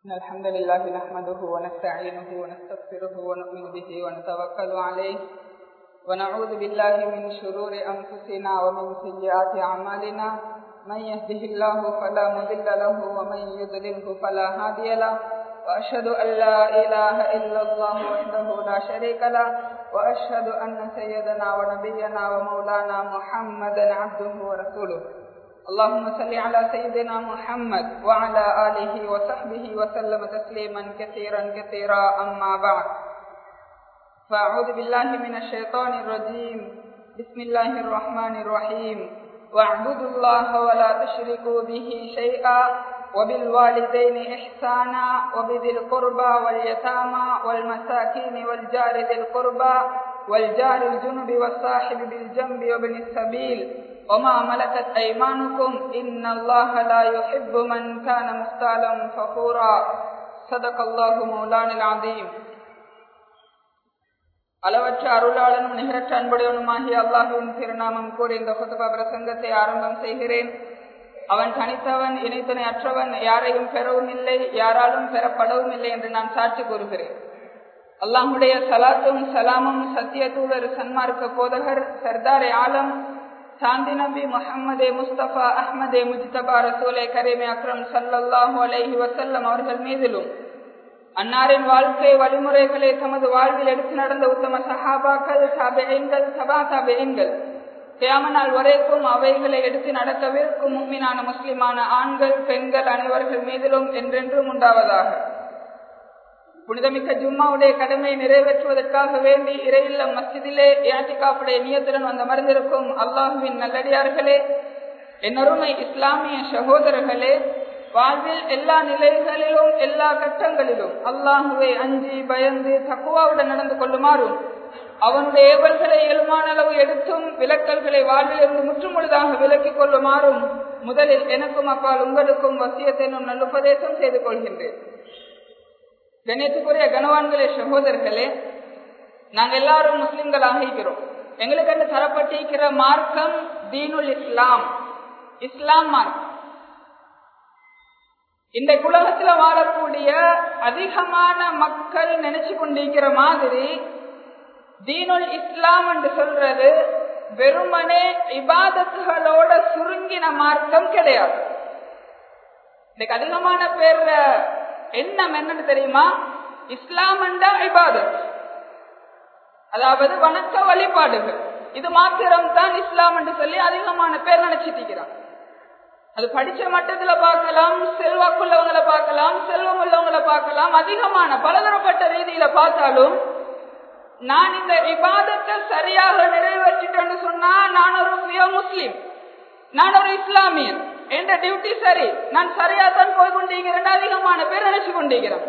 إن الحمد لله نحمده ونستعينه ونستغفره ونؤمن به ونتوكل عليه ونعوذ بالله من شرور أنفسنا ومن سيئات أعمالنا من يهده الله فلا مضل له ومن يضلله فلا هادي له وأشهد أن لا إله إلا الله وحده لا شريك له وأشهد أن سيدنا ونبينا ومولانا محمدا عبده ورسوله اللهم صل على سيدنا محمد وعلى آله وصحبه وسلم تسليما كثيرا كثيرا أما بعد فأعوذ بالله من الشيطان الرجيم بسم الله الرحمن الرحيم واعبدوا الله ولا تشركوا به شيئا وبالوالدين إحسانا وبذي القربى واليتامى والمساكين والجار ذي القربى والجار الجنب والصاحب بالجنب وابن السبيل وما ملكت أيمانكم إن الله لا يحب من كان مختالا فخورا صدق الله مولانا العظيم அளவற்ற அருளாளனும் நிகரற்ற அன்புடையவனுமாகிய அல்லாஹுவின் திருநாமம் கூறி இந்த குத்துபா பிரசங்கத்தை ஆரம்பம் செய்கிறேன் அவன் தனித்தவன் இணைத்தனை அற்றவன் யாரையும் பெறவும் இல்லை யாராலும் பெறப்படவும் இல்லை என்று நான் சாட்சி கூறுகிறேன் அல்லாஹுடைய சலாத்தும் சலாமும் சத்திய தூதர் சன்மார்க்க போதகர் சர்தாரே ஆலம் சாந்தி நபி முகமதே முஸ்தபா அஹ்மதே முஜ்தபா ரசூலை கரீமே அக்ரம் சல்லல்லாஹு அலைஹி வசல்லம் அவர்கள் மீதிலும் அன்னாரின் வாழ்க்கை வழிமுறைகளை தமது வாழ்வில் எடுத்து நடந்த உத்தம சஹாபாக்கள் தபெண்கள் சபா தபெண்கள் கியாமனால் வரைக்கும் அவைகளை எடுத்து நடக்கவிருக்கும் மும்மினான முஸ்லிமான ஆண்கள் பெண்கள் அனைவர்கள் மீதிலும் என்றென்றும் உண்டாவதாக புனிதமிக்க ஜும்மாவுடைய கடமை நிறைவேற்றுவதற்காக வேண்டி இறையில்லம் மஸ்ஜிதிலே ஏட்டிகாப்புடைய நியத்துடன் வந்த மருந்திருக்கும் அல்லாஹுவின் நல்லடியார்களே என்னருமை இஸ்லாமிய சகோதரர்களே வாழ்வில் எல்லா நிலைகளிலும் எல்லா கட்டங்களிலும் அல்லாஹுவை அஞ்சி பயந்து தக்குவாவுடன் நடந்து கொள்ளுமாறும் அவனுடைய ஏவல்களை இயல்பான அளவு எடுத்தும் விலக்கல்களை வாழ்விலிருந்து முற்றுமுழுதாக விலக்கிக் கொள்ளுமாறும் முதலில் எனக்கும் அப்பால் உங்களுக்கும் வசியத்தினும் நல்லுபதேசம் செய்து கொள்கின்றேன் கணியத்துக்குரிய கனவான்களே சகோதரர்களே நாங்கள் எல்லாரும் முஸ்லிம்களாக இருக்கிறோம் எங்களுக்கு என்று தரப்பட்டிருக்கிற மார்க்கம் தீனுல் இஸ்லாம் இஸ்லாம் மார்க்கம் இந்த உலகத்துல வாழக்கூடிய அதிகமான மக்கள் நினைச்சு கொண்டிருக்கிற மாதிரி தீனுல் இஸ்லாம் என்று சொல்றது வெறுமனே இபாதத்துகளோட சுருங்கின மார்க்கம் கிடையாது இன்னைக்கு அதிகமான பேர்ல எண்ணம் என்னன்னு தெரியுமா இஸ்லாம் என்ற இபாதத் அதாவது வணக்க வழிபாடுகள் இது மாத்திரம் தான் இஸ்லாம் என்று சொல்லி அதிகமான பேர் நினைச்சிட்டு இருக்கிறான் அது படிச்ச மட்டத்துல பார்க்கலாம் செல்வாக்குள்ளவங்களை பார்க்கலாம் செல்வம் உள்ளவங்களை பார்க்கலாம் அதிகமான பலதரப்பட்ட ரீதியில பார்த்தாலும் நான் இந்த விவாதத்தை சரியாக நிறைவேற்றிட்டேன்னு சொன்னா நான் ஒரு சுய முஸ்லீம் நான் ஒரு இஸ்லாமியன் என்ற டியூட்டி சரி நான் சரியா தான் போய் கொண்டிருக்கிறேன் அதிகமான பேர் நினைச்சு கொண்டிருக்கிறேன்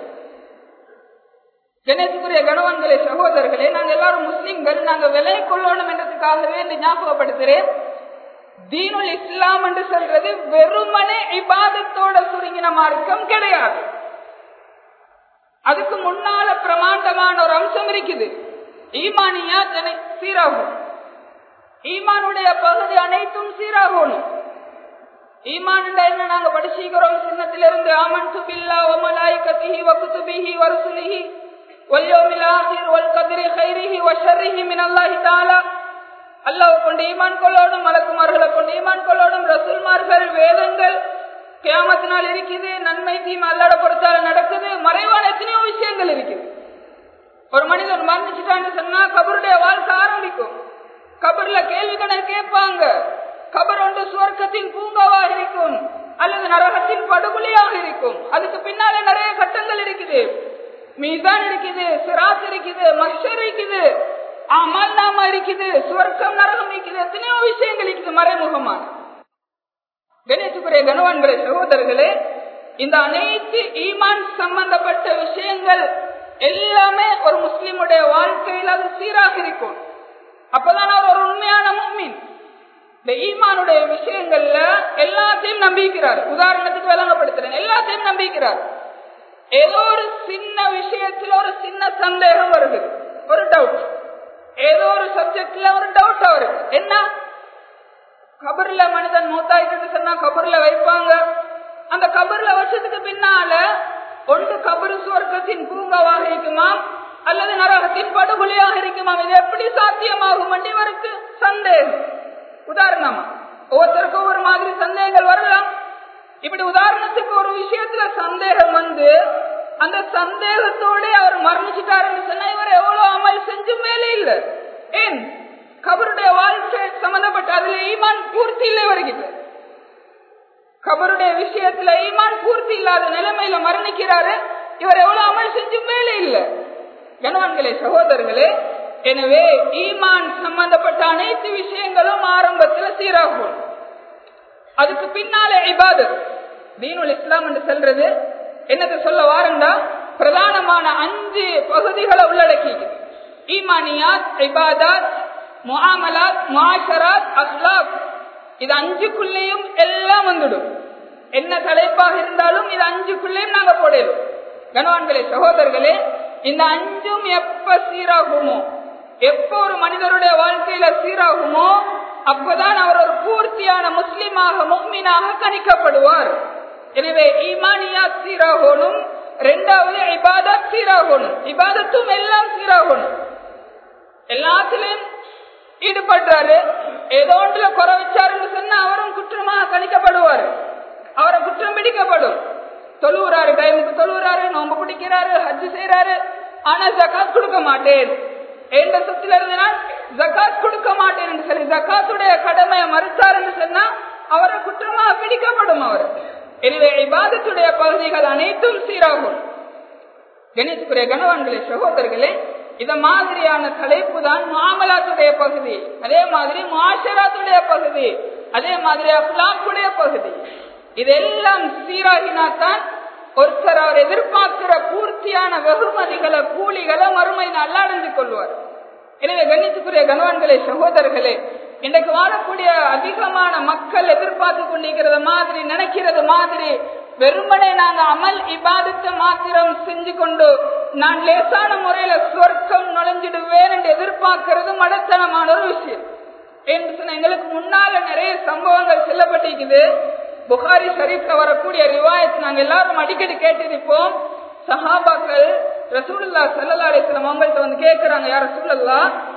கணேசுக்குரிய கணவன்களே சகோதரர்களே நாங்கள் எல்லாரும் முஸ்லிம்கள் நாங்க விலை கொள்ளணும் என்றதுக்காகவே ஞாபகப்படுத்துறேன் தீனுல் இஸ்லாம் என்று சொல்றது வெறுமனே இபாதத்தோட சுருங்கின மார்க்கம் கிடையாது அதுக்கு முன்னால பிரமாண்டமான ஒரு அம்சம் இருக்குது ஈமானியா சீராகும் ஈமானுடைய பகுதி அனைத்தும் சீராகணும் ஈமான் என்ன நாங்க படிச்சுக்கிறோம் சின்னத்திலிருந்து ஆமன் சுபில்லா ஒமலாய் கத்திஹி வகுத்துபிஹி வருசுலிஹி வல்யோமில் ஆஹிர் வல் கதிரி ஹைரிஹி வஷர்ரிஹி மின் அல்லாஹி தாலா அல்லாஹ் கொண்டு ஈமான் கொள்ளோடும் மலக்குமார்களை கொண்டு ஈமான் கொள்ளோடும் ரசூல்மார்கள் வேதங்கள் கேமத்தினால் இருக்குது நன்மை தீமை அல்லாட பொறுத்தால நடக்குது மறைவான எத்தனையோ விஷயங்கள் இருக்குது ஒரு மனிதன் மரணிச்சுட்டான்னு சொன்னா கபருடைய வாழ்க்கை ஆரம்பிக்கும் கபர்ல கேள்வி கணக்கு கேட்பாங்க கபர் ஒன்று சுவர்க்கத்தின் பூங்காவாக இருக்கும் அல்லது நரகத்தின் படுகொலியாக இருக்கும் அதுக்கு பின்னாலே நிறைய கட்டங்கள் இருக்குது மீதான் இருக்குது சிராத் இருக்குது மஷர் இருக்குது அமல் நாம இருக்குது சுவர்க்கம் நரகம் இருக்குது எத்தனையோ விஷயங்கள் இருக்குது மறைமுகமான கணேசுக்குரிய கனவான்களே சகோதரர்களே இந்த அனைத்து ஈமான் சம்பந்தப்பட்ட விஷயங்கள் எல்லாமே ஒரு முஸ்லிமுடைய வாழ்க்கையில் அது சீராக இருக்கும் அப்பதான் அவர் ஒரு உண்மையான மும்மின் இந்த ஈமானுடைய விஷயங்கள்ல எல்லாத்தையும் நம்பிக்கிறார் உதாரணத்துக்கு விளங்கப்படுத்துறேன் எல்லாத்தையும் நம்பிக்கிறார் ஏதோ ஒரு சின்ன விஷயத்துல ஒரு சின்ன சந்தேகம் வருது ஒரு டவுட் ஏதோ ஒரு சப்ஜெக்ட்ல ஒரு டவுட் வருது என்ன கபர்ல மனிதன் மூத்தாயிட்டு சொன்னா கபர்ல வைப்பாங்க அந்த கபர்ல வச்சதுக்கு பின்னால ஒன்று சுவர்க்கத்தின் பூங்காவாக இருக்குமாம் அல்லது நரகத்தின் படுகொலையாக இருக்குமாம் இது எப்படி சாத்தியமாகும் இவருக்கு சந்தேகம் உதாரணமா ஒவ்வொருத்தருக்கும் ஒவ்வொரு மாதிரி சந்தேகங்கள் வரலாம் இப்படி உதாரணத்துக்கு ஒரு விஷயத்துல சந்தேகம் வந்து அந்த சந்தேகத்தோட அவர் மரணிச்சுட்டாருன்னு சொன்னா இவர் எவ்வளவு அமல் செஞ்சும் மேலே இல்ல ஏன் கபருடைய வாழ்க்கை சம்பந்தப்பட்ட அதுல ஈமான் பூர்த்தி இல்லை வருகிறது கபருடைய விஷயத்துல ஈமான் பூர்த்தி இல்லாத நிலைமையில மரணிக்கிறாரு இவர் எவ்வளவு அமல் செஞ்சும் மேலே இல்ல கணவன்களே சகோதரர்களே எனவே ஈமான் சம்பந்தப்பட்ட அனைத்து விஷயங்களும் ஆரம்பத்துல சீராகும் அதுக்கு பின்னாலே இபாதத் தீனுல் இஸ்லாம் என்று சொல்றது என்னத்தை சொல்ல வாரண்டா பிரதானமான அஞ்சு பகுதிகளை உள்ளடக்கி ஈமானியாத் இபாதாத் முஆமலாத் முஆஷராத் அஸ்லாப் இது அஞ்சுக்குள்ளேயும் எல்லாம் வந்துடும் என்ன தலைப்பாக இருந்தாலும் இது அஞ்சுக்குள்ளேயும் நாங்க போடலும் கணவான்களே சகோதரர்களே இந்த அஞ்சும் எப்ப சீராகுமோ எப்ப ஒரு மனிதருடைய வாழ்க்கையில சீராகுமோ அப்பதான் அவர் ஒரு பூர்த்தியான முஸ்லிமாக முக்மீனாக கணிக்கப்படுவார் எனவே ஈமானியா சீராகணும் ரெண்டாவது இபாதத் சீராகணும் இபாதத்தும் எல்லாம் சீராகணும் எல்லாத்திலையும் ஈடுபடுறாரு ஏதோ ஒன்றுல குறை வச்சாருன்னு சொன்னா அவரும் குற்றமாக கணிக்கப்படுவார் அவரை குற்றம் பிடிக்கப்படும் தொழுவுறாரு டைமுக்கு தொழுவுறாரு நோம்பு பிடிக்கிறாரு ஹஜ்ஜு செய்யறாரு ஆனா ஜக்காத் கொடுக்க மாட்டேன் எந்த சொத்துல இருந்தனால் ஜக்காத் கொடுக்க மாட்டேன் என்று சொல்லி ஜக்காத்துடைய கடமையை மறுத்தார் என்று சொன்னா அவரை குற்றமாக பிடிக்கப்படும் அவர் எனவே இபாதத்துடைய பகுதிகள் அனைத்தும் சீராகும் கணேசுக்குரிய கணவான்களே சகோதரர்களே இத மாதிரியான தலைப்பு தான் மாமலாத்துடைய பகுதி அதே மாதிரி மாஷராத்துடைய பகுதி அதே மாதிரி அப்லாக்குடைய பகுதி இதெல்லாம் சீராகினாத்தான் ஒருத்தர் அவர் எதிர்பார்க்கிற பூர்த்தியான வெகுமதிகளை கூலிகளை மறுமை அல்லாடந்து கொள்வார் எனவே கண்ணியத்துக்குரிய கணவான்களே சகோதரர்களே இன்றைக்கு வாழக்கூடிய அதிகமான மக்கள் எதிர்பார்த்து கொண்டிருக்கிறது மாதிரி நினைக்கிறது மாதிரி வெறுமனே நாங்க அமல் இபாதத்தை மாத்திரம் செஞ்சு கொண்டு நான் லேசான முறையில சொர்க்கம் நுழைஞ்சிடுவேன் என்று எதிர்பார்க்கிறது மடத்தனமான ஒரு விஷயம் என்று சொன்ன எங்களுக்கு முன்னால நிறைய சம்பவங்கள் செல்லப்பட்டிருக்குது புகாரி ஷரீஃப்ல வரக்கூடிய ரிவாயத் நாங்க எல்லாரும் அடிக்கடி கேட்டிருப்போம் சஹாபாக்கள் ரசூலுல்லா சல்லா அலிஸ்லாம் அவங்கள்ட்ட வந்து கேட்கிறாங்க யார் ரசூலுல்லா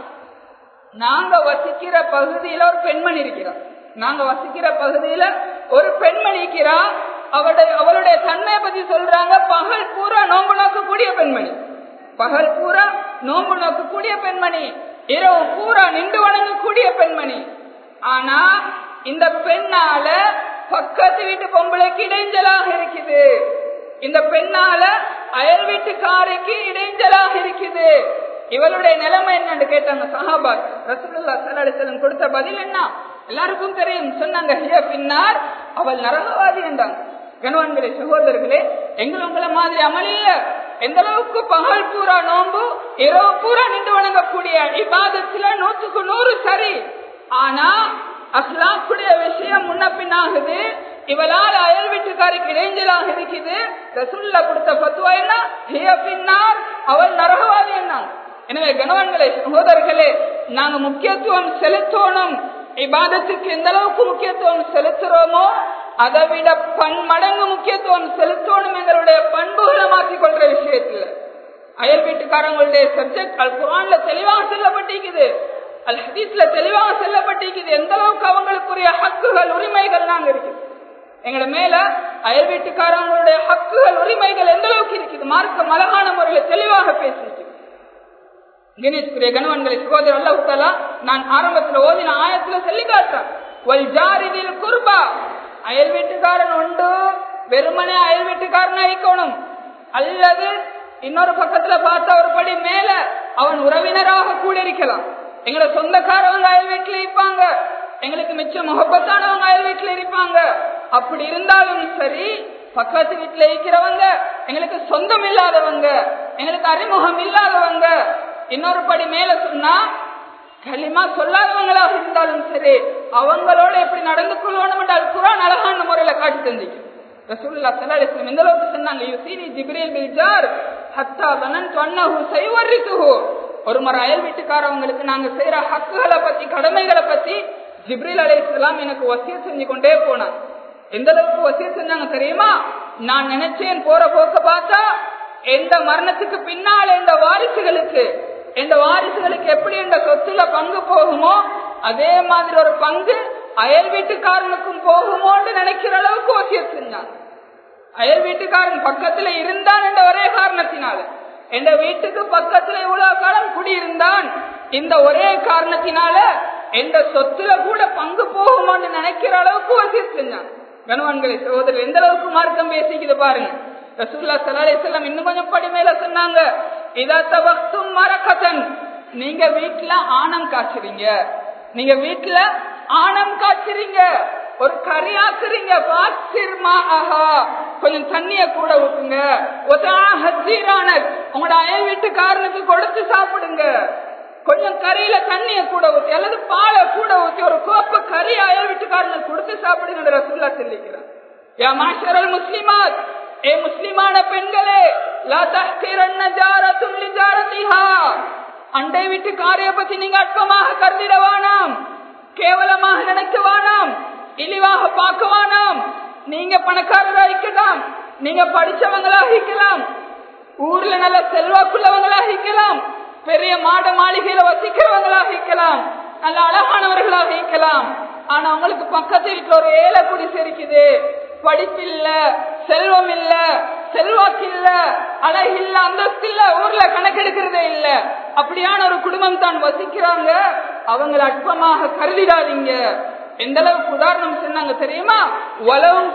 நாங்க வசிக்கிற பகுதியில ஒரு பெண்மணி இருக்கிறார் நாங்க வசிக்கிற பகுதியில ஒரு பெண்மணி இருக்கிறா அவருடைய அவளுடைய தன்மையை பத்தி சொல்றாங்க பகல் பூரா நோம்பு நோக்கக்கூடிய பெண்மணி பகல் பூரா நோம்பு நோக்கக்கூடிய பெண்மணி இரவு பூரா நின்று வணங்கக்கூடிய பெண்மணி ஆனா இந்த பெண்ணால பக்கத்து வீட்டு பொம்பளைக்கு இடைஞ்சலாக இருக்குது இந்த பெண்ணால அயல் வீட்டுக்காரைக்கு இடைஞ்சலாக இருக்குது இவளுடைய நிலைமை என்னன்னு கேட்டாங்க சஹாபாத் ரசூலுல்லா சல்லாஹம் கொடுத்த பதில் என்ன எல்லாருக்கும் தெரியும் சொன்னாங்க ஹிய பின்னார் அவள் நரகவாதி என்றாங்க கணவன்களே சகோதரர்களே எங்களை உங்களை மாதிரி அமளிய எந்த அளவுக்கு பகல் பூரா நோம்பு இரவு பூரா நின்று வணங்கக்கூடிய இபாதத்துல நூற்றுக்கு நூறு சரி ஆனா அஹ்லாக்குடைய விஷயம் முன்ன பின்னாகுது இவளால் அயல் வீட்டுக்காருக்கு இடைஞ்சலாக இருக்குது ரசுல்லா கொடுத்த பத்துவா என்ன ஹிய பின்னார் அவள் நரகவாதி என்ன எனவே கணவன்களே சகோதரர்களே நாங்க முக்கியத்துவம் செலுத்தணும் இபாதத்துக்கு எந்த அளவுக்கு முக்கியத்துவம் செலுத்துறோமோ அதை விட பன்மடங்கு முக்கியத்துவம் செலுத்தணும் எங்களுடைய பண்புகளை மாற்றிக்கொள்ற விஷயத்துல அயல் வீட்டுக்காரங்களுடைய சப்ஜெக்ட் அல் குரான்ல தெளிவாக சொல்லப்பட்டிருக்குது அல் ஹதீஸ்ல தெளிவாக சொல்லப்பட்டிருக்குது எந்த அளவுக்கு அவங்களுக்குரிய ஹக்குகள் உரிமைகள் நாங்க இருக்குது எங்களோட மேல அயல் வீட்டுக்காரங்களுடைய ஹக்குகள் உரிமைகள் எந்த அளவுக்கு இருக்குது மார்க்க அழகான முறையில தெளிவாக பேசிட்டு கணேஷ்குரிய கணவன்களை சகோதரர் அல்லாஹாலா நான் ஆரம்பத்துல ஓதின ஆயத்துல சொல்லி காட்டுறேன் குர்பா அயல் வீட்டுக்காரன் உண்டு வெறுமனே அயல் வீட்டுக்காரன் ஆயிக்கணும் அல்லது இன்னொரு பக்கத்துல பார்த்தா ஒரு படி மேல அவன் உறவினராக கூட இருக்கலாம் எங்களை சொந்தக்காரவங்க அயல் வீட்டுல இருப்பாங்க எங்களுக்கு மிச்ச முகப்பத்தானவங்க அயல் வீட்டுல இருப்பாங்க அப்படி இருந்தாலும் சரி பக்கத்து வீட்டுல இருக்கிறவங்க எங்களுக்கு சொந்தம் இல்லாதவங்க எங்களுக்கு அறிமுகம் இல்லாதவங்க இன்னொரு படி மேல சொன்னா களிமா சொல்லாதவங்களாக இருந்தாலும் சரி அவங்களோட எப்படி நடந்து கொள்ளணும் என்றால் குரான் அழகான முறையில காட்டி தந்திக்கு ரசூல்லா சல்லாஹம் எந்த அளவுக்கு சொன்னாங்க யுசீனி ஜிப்ரீல் பில்ஜார் ஹத்தா தனன் தொன்னஹு செய்வரித்துஹு ஒரு முறை அயல் வீட்டுக்காரவங்களுக்கு நாங்க செய்யற ஹக்குகளை பத்தி கடமைகளை பத்தி ஜிப்ரீல் அலை இஸ்லாம் எனக்கு வசிய செஞ்சு கொண்டே போனான் எந்த அளவுக்கு வசிய செஞ்சாங்க தெரியுமா நான் நினைச்சேன் போற போக்க பார்த்தா எந்த மரணத்துக்கு பின்னால் எந்த வாரிசுகளுக்கு எந்த வாரிசுகளுக்கு எப்படி எந்த சொத்துல பங்கு போகுமோ அதே மாதிரி ஒரு பங்கு அயல் வீட்டுக்காரனுக்கும் போகுமோன்னு நினைக்கிற அளவுக்கு வசியம் செஞ்சாங்க அயல் வீட்டுக்காரன் பக்கத்துல இருந்தான் என்ற ஒரே காரணத்தினால எந்த வீட்டுக்கு பக்கத்துல இவ்வளவு காலம் குடியிருந்தான் இந்த ஒரே காரணத்தினால எந்த சொத்துல கூட பங்கு போகுமான்னு நினைக்கிற அளவுக்கு வசியம் செஞ்சான் கணவன்களை சகோதரர் எந்த அளவுக்கு மார்க்கம் பேசிக்குது பாருங்க ரசூல்லா சலாஹ் செல்லம் இன்னும் கொஞ்சம் படி மேல சொன்னாங்க இதா தவக்தும் மரக்கதன் நீங்க வீட்டுல ஆணம் காய்ச்சுறீங்க நீங்க வீட்டுல ஆணம் காய்ச்சுறீங்க ஒரு கறி ஆக்குறீங்க பாசிர்மா ஆஹா கொஞ்சம் தண்ணிய கூட ஊத்துங்க உங்களோட அயல் வீட்டுக்காரனுக்கு கொடுத்து சாப்பிடுங்க கொஞ்சம் கறியில தண்ணிய கூட ஊத்தி அல்லது பாலை கூட ஊத்தி ஒரு கோப்ப கறி அயல் வீட்டுக்காரனுக்கு கொடுத்து சாப்பிடுங்க ரசூல்லா சொல்லிக்கிறான் யா மாஷரல் முஸ்லிமாத் ஏ முஸ்லிமான பெண்களே லா தஹ்கிரன்ன ஜாரத்தும் லிஜாரத்திஹா அண்டை வீட்டு காரிய பத்தி நீங்க அற்பமாக கருதிட வேணாம் கேவலமாக நினைக்க வேணாம் இழிவாக பார்க்க வேணாம் நீங்க பணக்காரராக இருக்கலாம் நீங்க படிச்சவங்களாக இருக்கலாம் ஊர்ல நல்ல செல்வாக்குள்ளவங்களாக இருக்கலாம் பெரிய மாட மாளிகையில வசிக்கிறவங்களாக இருக்கலாம் நல்ல அழகானவர்களாக இருக்கலாம் ஆனா அவங்களுக்கு பக்கத்து வீட்டுல ஒரு ஏழை குடிசை இருக்குது படிப்பு இல்ல செல்வம் இல்ல செல்வாக்கு இல்ல அழகு இல்ல அந்தஸ்து இல்ல ஊர்ல கணக்கெடுக்கிறதே இல்ல அப்படியான ஒரு குடும்பம் தான் வசிக்கிறாங்க அவங்களை அற்பமாக கருதிடாதீங்க எந்த அளவுக்கு உதாரணம் சொன்னாங்க தெரியுமா வலவும்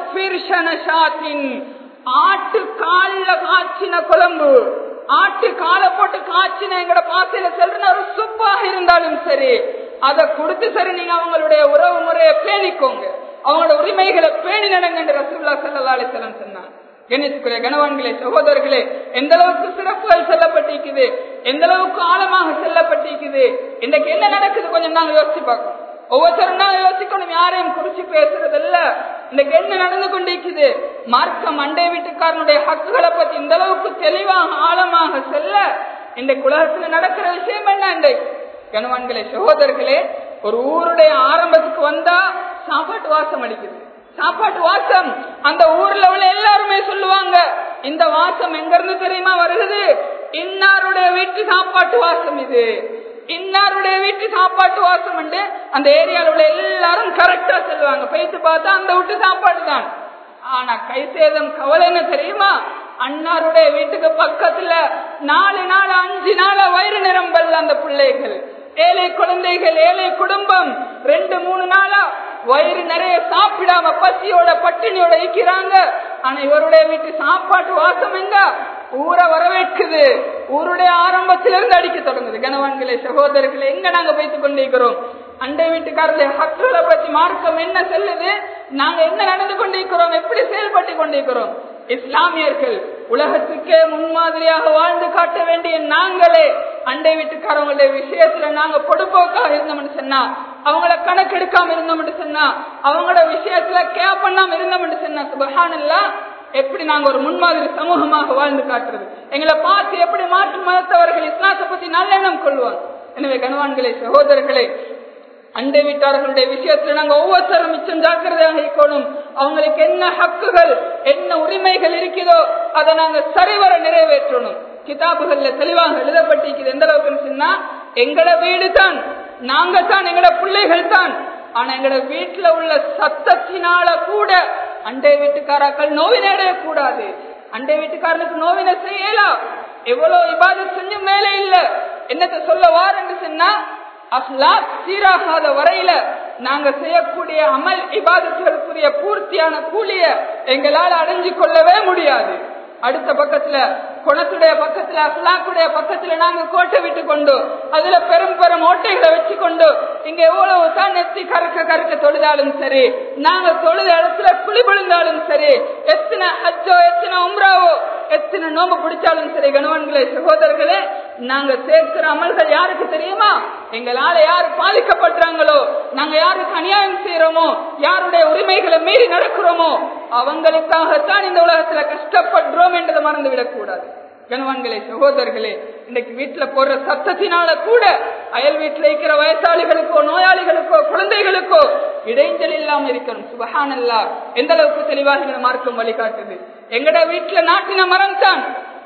ஆட்டு கால்ல காய்ச்சின குழம்பு ஆட்டு காலை போட்டு காய்ச்சின எங்கட பாசையில செல்ற ஒரு சுப்பாக இருந்தாலும் சரி அதை கொடுத்து சரி நீங்க அவங்களுடைய உறவு முறையை பேணிக்கோங்க அவங்களோட உரிமைகளை பேணி நடங்க என்று ரசூல்லா சல்லா அலிசலம் சொன்னாங்க கணேசுக்குரிய கணவான்களே சகோதரர்களே எந்த அளவுக்கு சிறப்புகள் செல்லப்பட்டிருக்குது எந்த அளவுக்கு ஆழமாக செல்லப்பட்டிருக்குது இன்றைக்கு என்ன நடக்குது கொஞ்சம் நாங்க யோசிச்சு பார்க்கணும் ஒவ்வொருத்தரும் நாங்க யோசிக்கணும் யாரையும் குறிச்சு பேசுறது இல்ல இன்னைக்கு என்ன நடந்து கொண்டிருக்குது மார்க்கம் அண்டை வீட்டுக்காரனுடைய ஹக்குகளை பத்தி இந்த அளவுக்கு தெளிவாக ஆழமாக செல்ல இன்றைக்கு உலகத்துல நடக்கிற விஷயம் என்ன இன்றைக்கு கணவான்களே சகோதரர்களே ஒரு ஊருடைய ஆரம்பத்துக்கு வந்தா சாப்பாட்டு வாசம் அடிக்குது சாப்பாட்டு வாசம் அந்த ஊர்ல உள்ள எல்லாருமே சொல்லுவாங்க இந்த வாசம் எங்க இருந்து தெரியுமா வருகிறது இன்னாருடைய வீட்டு சாப்பாட்டு வாசம் இது இன்னாருடைய வீட்டு சாப்பாட்டு வாசம் உண்டு அந்த ஏரியால உள்ள எல்லாரும் கரெக்டா சொல்லுவாங்க போயிட்டு பார்த்தா அந்த வீட்டு சாப்பாடு தான் ஆனா கை சேதம் கவலை என்ன தெரியுமா அன்னாருடைய வீட்டுக்கு பக்கத்துல நாலு நாள் அஞ்சு நாள வயிறு நிரம்பல் அந்த பிள்ளைகள் ஏழை குழந்தைகள் ஏழை குடும்பம் ரெண்டு மூணு நாளா வயிறு நிறைய சாப்பிடாம பசியோட பட்டினியோட இருக்கிறாங்க ஆனா இவருடைய வீட்டு சாப்பாட்டு வாசம் எங்க ஊரை வரவேற்குது ஊருடைய ஆரம்பத்திலிருந்து அடிக்க தொடங்குது கணவான்களே சகோதரர்களே எங்க நாங்க வைத்துக் கொண்டிருக்கிறோம் அண்டை வீட்டுக்காரர்களை ஹக்களை பற்றி மார்க்கம் என்ன செல்லுது நாங்க என்ன நடந்து கொண்டிருக்கிறோம் எப்படி செயல்பட்டு கொண்டிருக்கிறோம் இஸ்லாமியர்கள் உலகத்துக்கே முன்மாதிரியாக வாழ்ந்து காட்ட வேண்டிய நாங்களே அண்டை வீட்டுக்காரங்களுடைய விஷயத்துல நாங்க பொடுப்போக்காக இருந்தோம்னு சொன்னா அவங்கள கணக்கெடுக்காம இருந்தோம்னு சொன்னா அவங்களோட விஷயத்துல கேப் பண்ணாம இருந்தோம்னு சொன்னா சுபஹானல்லா எப்படி நாங்க ஒரு முன்மாதிரி சமூகமாக வாழ்ந்து காட்டுறது எங்களை பார்த்து எப்படி மாற்று மதத்தவர்கள் இஸ்லாத்தை பத்தி நல்லெண்ணம் கொள்வாங்க எனவே கனவான்களே சகோதரர்களே அண்டை வீட்டார்களுடைய விஷயத்துல நாங்க ஒவ்வொருத்தரும் மிச்சம் ஜாக்கிரதையாக இருக்கணும் அவங்களுக்கு என்ன ஹக்குகள் என்ன உரிமைகள் இருக்குதோ அதை நாங்க சரிவர நிறைவேற்றணும் கிதாபுகள்ல தெளிவாக எழுதப்பட்டிருக்குது எந்த அளவுக்கு சொன்னா எங்கட வீடு தான் நாங்க தான் எங்கட பிள்ளைகள் தான் ஆனா எங்கட வீட்டுல உள்ள சத்தத்தினால கூட அண்டை வீட்டுக்காராக்கள் நோவினடைய கூடாது அண்டை வீட்டுக்காரனுக்கு நோவினை செய்யலாம் எவ்வளவு இபாதத் செஞ்சு மேலே இல்ல என்னத்தை சொல்ல வாரன்னு சொன்னா அஹ்லாக் சீராகாத வரையில நாங்க செய்யக்கூடிய அமல் இபாதத்துகளுக்குரிய பூர்த்தியான கூலிய எங்களால் அடைஞ்சு கொள்ளவே முடியாது அடுத்த பக்கத்துல குணத்துடைய பக்கத்துல அஸ்லாக்குடைய பக்கத்துல நாங்க கோட்டை விட்டு கொண்டு அதுல பெரும் பெரும் ஓட்டைகளை வச்சு கொண்டு இங்க எவ்வளவு தான் நெத்தி கறக்க கறக்க தொழுதாலும் சரி நாங்க தொழுத இடத்துல குழி விழுந்தாலும் சரி எத்தனை ஹஜ்ஜோ எத்தனை உம்ராவோ எத்தனை நோம்பு பிடிச்சாலும் சரி கணவன்களே சகோதரர்களே நாங்க சேர்க்கிற அமல்கள் யாருக்கு தெரியுமா எங்களால யாரு பாதிக்கப்படுறாங்களோ நாங்க யாருக்கு அநியாயம் செய்யறோமோ யாருடைய உரிமைகளை மீறி நடக்கிறோமோ அவங்களுக்காகத்தான் இந்த உலகத்துல கஷ்டப்படுறோம் என்றதை மறந்து விடக்கூடாது கணவன்களே சகோதரர்களே இன்னைக்கு வீட்டுல போடுற சத்தத்தினால கூட அயல் வீட்டுல இருக்கிற வயசாளிகளுக்கோ நோயாளிகளுக்கோ குழந்தைகளுக்கோ இடைஞ்சல் இல்லாம இருக்கணும் சுபஹானல்லா எந்த அளவுக்கு தெளிவாக இந்த மார்க்கம் வழிகாட்டுது எங்கட வீட்டுல நாட்டின மரம் தான்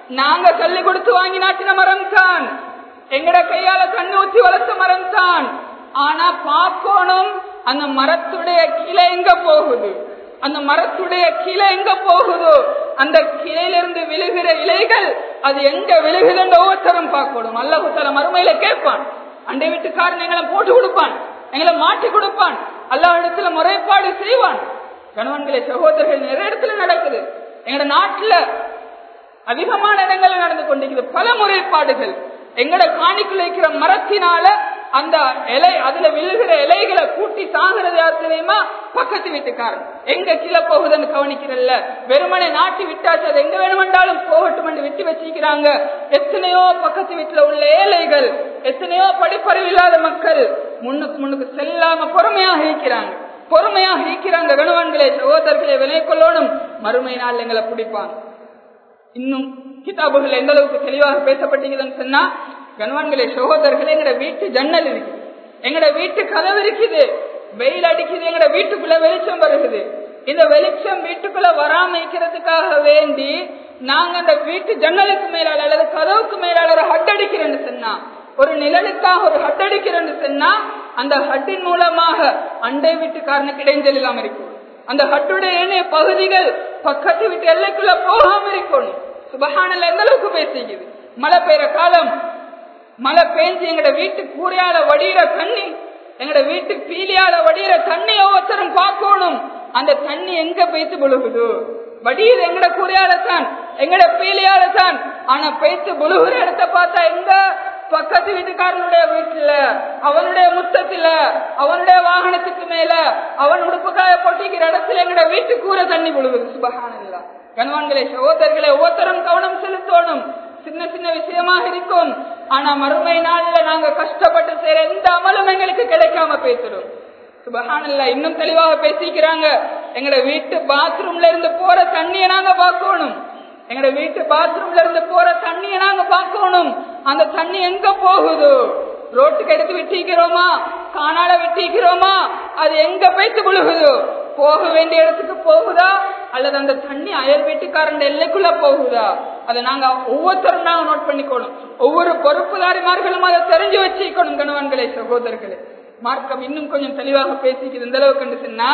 நாங்க கல்லு கொடுத்து வாங்கி நாட்டின மரம் தான் எங்கட கையால கண்ணு ஊத்தி வளர்த்த மரம் தான் ஆனா பார்க்கணும் அந்த மரத்துடைய கிளை எங்க போகுது அந்த மரத்துடைய கிளை எங்க போகுதோ அந்த கிளையிலிருந்து விழுகிற இலைகள் அது எங்க விழுகுதுன்ற ஒவ்வொருத்தரும் பார்க்கணும் அல்லாஹு தல மறுமையில கேட்பான் அண்டை வீட்டுக்காரன் எங்களை போட்டு கொடுப்பான் எங்களை மாட்டி கொடுப்பான் அல்லாஹ் இடத்துல முறைப்பாடு செய்வான் கணவன்களை சகோதரர்கள் நிறைய இடத்துல நடக்குது எங்கட நாட்டுல அதிகமான இடங்கள்ல நடந்து கொண்டிருக்கிறது பல முறைப்பாடுகள் எங்கட காணிக்குள்ள இருக்கிற மரத்தினால அந்த இலை அதுல விழுகிற இலைகளை கூட்டி சாகிறது யார் தெரியுமா பக்கத்து வீட்டுக்காரன் எங்க கீழே போகுதுன்னு கவனிக்கிறல்ல வெறுமனை நாட்டி விட்டாச்சு அது எங்க வேணுமென்றாலும் போகட்டும் என்று விட்டு வச்சிருக்கிறாங்க எத்தனையோ பக்கத்து வீட்டுல உள்ள ஏழைகள் எத்தனையோ படிப்பறிவு இல்லாத மக்கள் முன்னுக்கு முன்னுக்கு செல்லாம பொறுமையாக இருக்கிறாங்க பொறுமையாக இருக்கிறாங்க கணவன்களே சகோதரர்களை விலை கொள்ளணும் மறுமை நாள் எங்களை பிடிப்பாங்க இன்னும் கிதாபுகள் எந்த அளவுக்கு தெளிவாக பேசப்பட்டிருக்குதுன்னு சொன்னா கணவான்களே சகோதரர்களே எங்கட வீட்டு ஜன்னல் இருக்கு எங்கட வீட்டு கதவு இருக்குது வெயில் அடிக்குது எங்கட வீட்டுக்குள்ள வெளிச்சம் வருகுது இந்த வெளிச்சம் வீட்டுக்குள்ள வராம இருக்கிறதுக்காக வேண்டி நாங்க அந்த வீட்டு ஜன்னலுக்கு மேலால அல்லது கதவுக்கு மேலால ஒரு ஹட் அடிக்கிறேன்னு சொன்னா ஒரு நிழலுக்காக ஒரு ஹட் அடிக்கிறேன்னு சொன்னா அந்த ஹட்டின் மூலமாக அண்டை வீட்டுக்காரனுக்கு இடைஞ்சல் இல்லாம இருக்கும் அந்த ஹட்டுடைய ஏனைய பகுதிகள் பக்கத்து வீட்டு எல்லைக்குள்ள போகாம இருக்கணும் சுபஹானல்ல எந்த அளவுக்கு பேசிக்குது மழை பெய்யற காலம் மழை பெஞ்சு எங்கட வீட்டு கூரையால வடிகிற தண்ணி எங்கட வீட்டு பீலியால வடிகிற தண்ணி ஒவ்வொருத்தரும் பார்க்கணும் அந்த தண்ணி எங்க பெய்த்து புழுகுது வடியுது எங்கட கூரையால தான் எங்கட பீலியால தான் ஆனா பெய்த்து புழுகுற இடத்த பார்த்தா எங்க பக்கத்து வீட்டுக்காரனுடைய வீட்டுல அவனுடைய முத்தத்துல அவனுடைய வாகனத்துக்கு மேல அவன் உடுப்புக்காய போட்டிக்கிற இடத்துல எங்கட வீட்டு கூரை தண்ணி புழுகுது சுபகானல்லா கணவான்களே சகோதரர்களை ஒவ்வொருத்தரும் கவனம் செலுத்தணும் சின்ன சின்ன விஷயமாக இருக்கும் ஆனா மறுமை நாள்ல நாங்க கஷ்டப்பட்டு செய்யற எந்த அமலும் எங்களுக்கு கிடைக்காம பேசிடும் சுபஹானல்ல இன்னும் தெளிவாக பேசிக்கிறாங்க எங்கட வீட்டு பாத்ரூம்ல இருந்து போற தண்ணியை நாங்க பார்க்கணும் எங்கட வீட்டு பாத்ரூம்ல இருந்து போற தண்ணியை நாங்க பார்க்கணும் அந்த தண்ணி எங்க போகுது ரோட்டுக்கு எடுத்து விட்டிக்கிறோமா காணால விட்டிக்கிறோமா அது எங்க போய்த்து விழுகுது போக வேண்டிய இடத்துக்கு போகுதா அல்லது அந்த தண்ணி அயல் வீட்டுக்காரன் எல்லைக்குள்ள போகுதா அதை நாங்க ஒவ்வொருத்தரும் நாங்க நோட் பண்ணிக்கணும் ஒவ்வொரு பொறுப்புதாரிமார்களும் அதை தெரிஞ்சு வச்சுக்கணும் கணவன்களே சகோதரர்களே மார்க்கம் இன்னும் கொஞ்சம் தெளிவாக பேசிக்குது இந்த அளவுக்கு கண்டு சொன்னா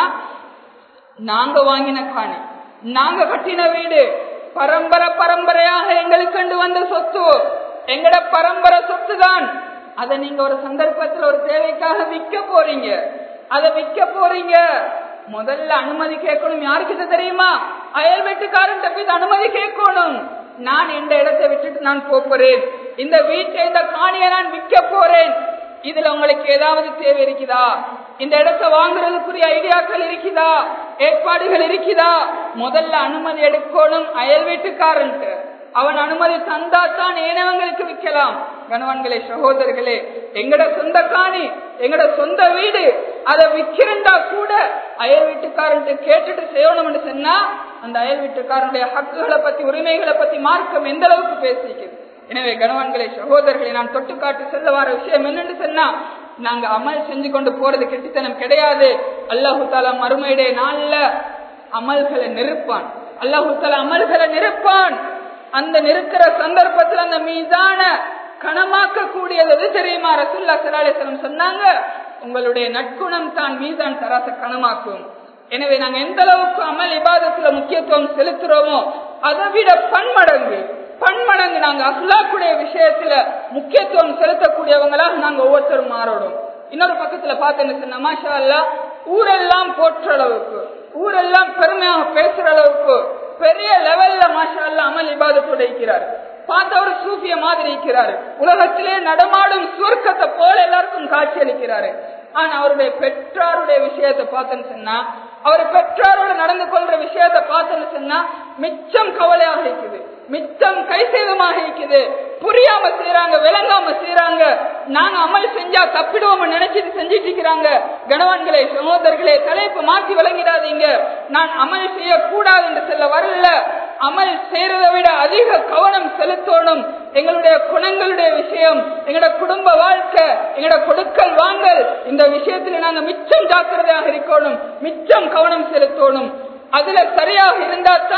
நாங்க வாங்கின காணி நாங்க கட்டின வீடு பரம்பரை பரம்பரையாக எங்களுக்கு கண்டு வந்த சொத்து எங்கட பரம்பரை சொத்து தான் அதை நீங்க ஒரு சந்தர்ப்பத்தில் ஒரு தேவைக்காக விற்க போறீங்க அதை விற்க போறீங்க முதல்ல அனுமதி கேட்கணும் யாருக்கிட்ட தெரியுமா அயல் வீட்டுக்காரன் போய் அனுமதி கேட்கணும் நான் இந்த இடத்தை விட்டுட்டு நான் போறேன் இந்த வீட்டை இந்த காணியை நான் விற்க போறேன் இதுல உங்களுக்கு ஏதாவது தேவை இருக்குதா இந்த இடத்தை வாங்குறதுக்குரிய ஐடியாக்கள் இருக்குதா ஏற்பாடுகள் இருக்குதா முதல்ல அனுமதி எடுக்கணும் அயல் வீட்டுக்காரன்ட்டு அவன் அனுமதி தந்தா தான் ஏனவங்களுக்கு விற்கலாம் கணவன்களே சகோதரர்களே எங்கட சொந்த காணி எங்கட சொந்த வீடு அதை விற்கிறண்டா கூட அயல் வீட்டுக்காரன் கேட்டுட்டு செய்யணும்னு சொன்னா அந்த அயல் வீட்டுக்காரனுடைய ஹக்குகளை பத்தி உரிமைகளை பத்தி மார்க்கம் எந்த அளவுக்கு பேசிக்குது எனவே கணவன்களை சகோதரர்களை நான் தொட்டு காட்டு செல்ல வர விஷயம் என்னன்னு சொன்னா நாங்க அமல் செஞ்சு கொண்டு போறது கெட்டித்தனம் கிடையாது அல்லாஹு தாலா மறுமையுடைய நாள்ல அமல்களை நிறுப்பான் அல்லாஹு தாலா அமல்களை நிறுப்பான் அந்த நிறுக்கிற சந்தர்ப்பத்தில் அந்த மீதான கணமாக்க கூடியது எது தெரியுமா ரசுல்லா சலாலேசனம் சொன்னாங்க உங்களுடைய நற்குணம் தான் மீதான் தராச கணமாக்கும் எனவே நாங்க எந்த அளவுக்கு அமல் இபாதத்துல முக்கியத்துவம் செலுத்துறோமோ அதை விட பன்மடங்கு பன்மடங்கு நாங்க அஹ்லாக்குடைய விஷயத்துல முக்கியத்துவம் செலுத்தக்கூடியவங்களாக நாங்க ஒவ்வொருத்தரும் மாறணும் இன்னொரு பக்கத்துல பார்த்தேன்னு சொன்ன மாஷா அல்லா ஊரெல்லாம் போற்ற அளவுக்கு ஊரெல்லாம் பெருமையாக பேசுற அளவுக்கு பெரிய லெவல்ல மாஷா அல்லா அமல் இபாதத்தோட இருக்கிறார் பார்த்த ஒரு சூஃபிய மாதிரி இருக்கிறாரு உலகத்திலே நடமாடும் சுவர்க்கத்தை போல எல்லாருக்கும் காட்சி அளிக்கிறாரு ஆனா அவருடைய பெற்றாருடைய விஷயத்தை பார்த்தேன்னு சொன்னா அவர் பெற்றாரோட நடந்து கொள்ற விஷயத்தை பார்த்தேன்னு சொன்னா மிச்சம் கவலையாக இருக்குது மிச்சம் கை சேதமாக இருக்குது புரியாம செய்யறாங்க விளங்காம செய்யறாங்க நாங்க அமல் செஞ்சா தப்பிடுவோம் நினைச்சிட்டு செஞ்சிட்டு இருக்கிறாங்க கணவான்களே சகோதரர்களே தலைப்பு மாற்றி விளங்கிடாதீங்க நான் அமல் செய்யக்கூடாது என்று சொல்ல வரல அமல் செய்யறதை விட அதிக கவனம் செலுத்தணும் எங்களுடைய குணங்களுடைய விஷயம் எங்களோட குடும்ப வாழ்க்கை எங்களோட கொடுக்கல் வாங்கல் இந்த விஷயத்துல நாங்க மிச்சம் ஜாக்கிரதையாக இருக்கணும் மிச்சம் கவனம் செலுத்தணும் அதுல சரியாக இருந்தா தான்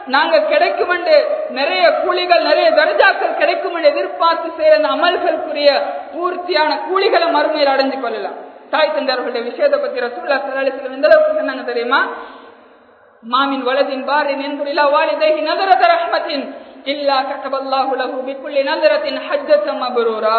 நாங்க கிடைக்கும் என்று நிறைய கூலிகள் நிறைய தர்ஜாக்கள் கிடைக்கும் என்று எதிர்பார்த்து செய்யற அந்த அமல்களுக்குரிய பூர்த்தியான கூலிகளை மறுமையில் அடைஞ்சு கொள்ளலாம் தாய் தந்தார்களுடைய விஷயத்தை பத்தி ரசூல்லா சலாலிஸ்லம் எந்த அளவுக்கு சொன்னாங்க தெரியுமா மாமின் வலதின் பாரின் என்பதிலா வாலிதைஹி நதரத ரஹ்மத்தின் இல்லா கட்டபல்லாஹு லஹு பிக்குல்லி நதரத்தின் ஹஜ்ஜத்தம் மபரூரா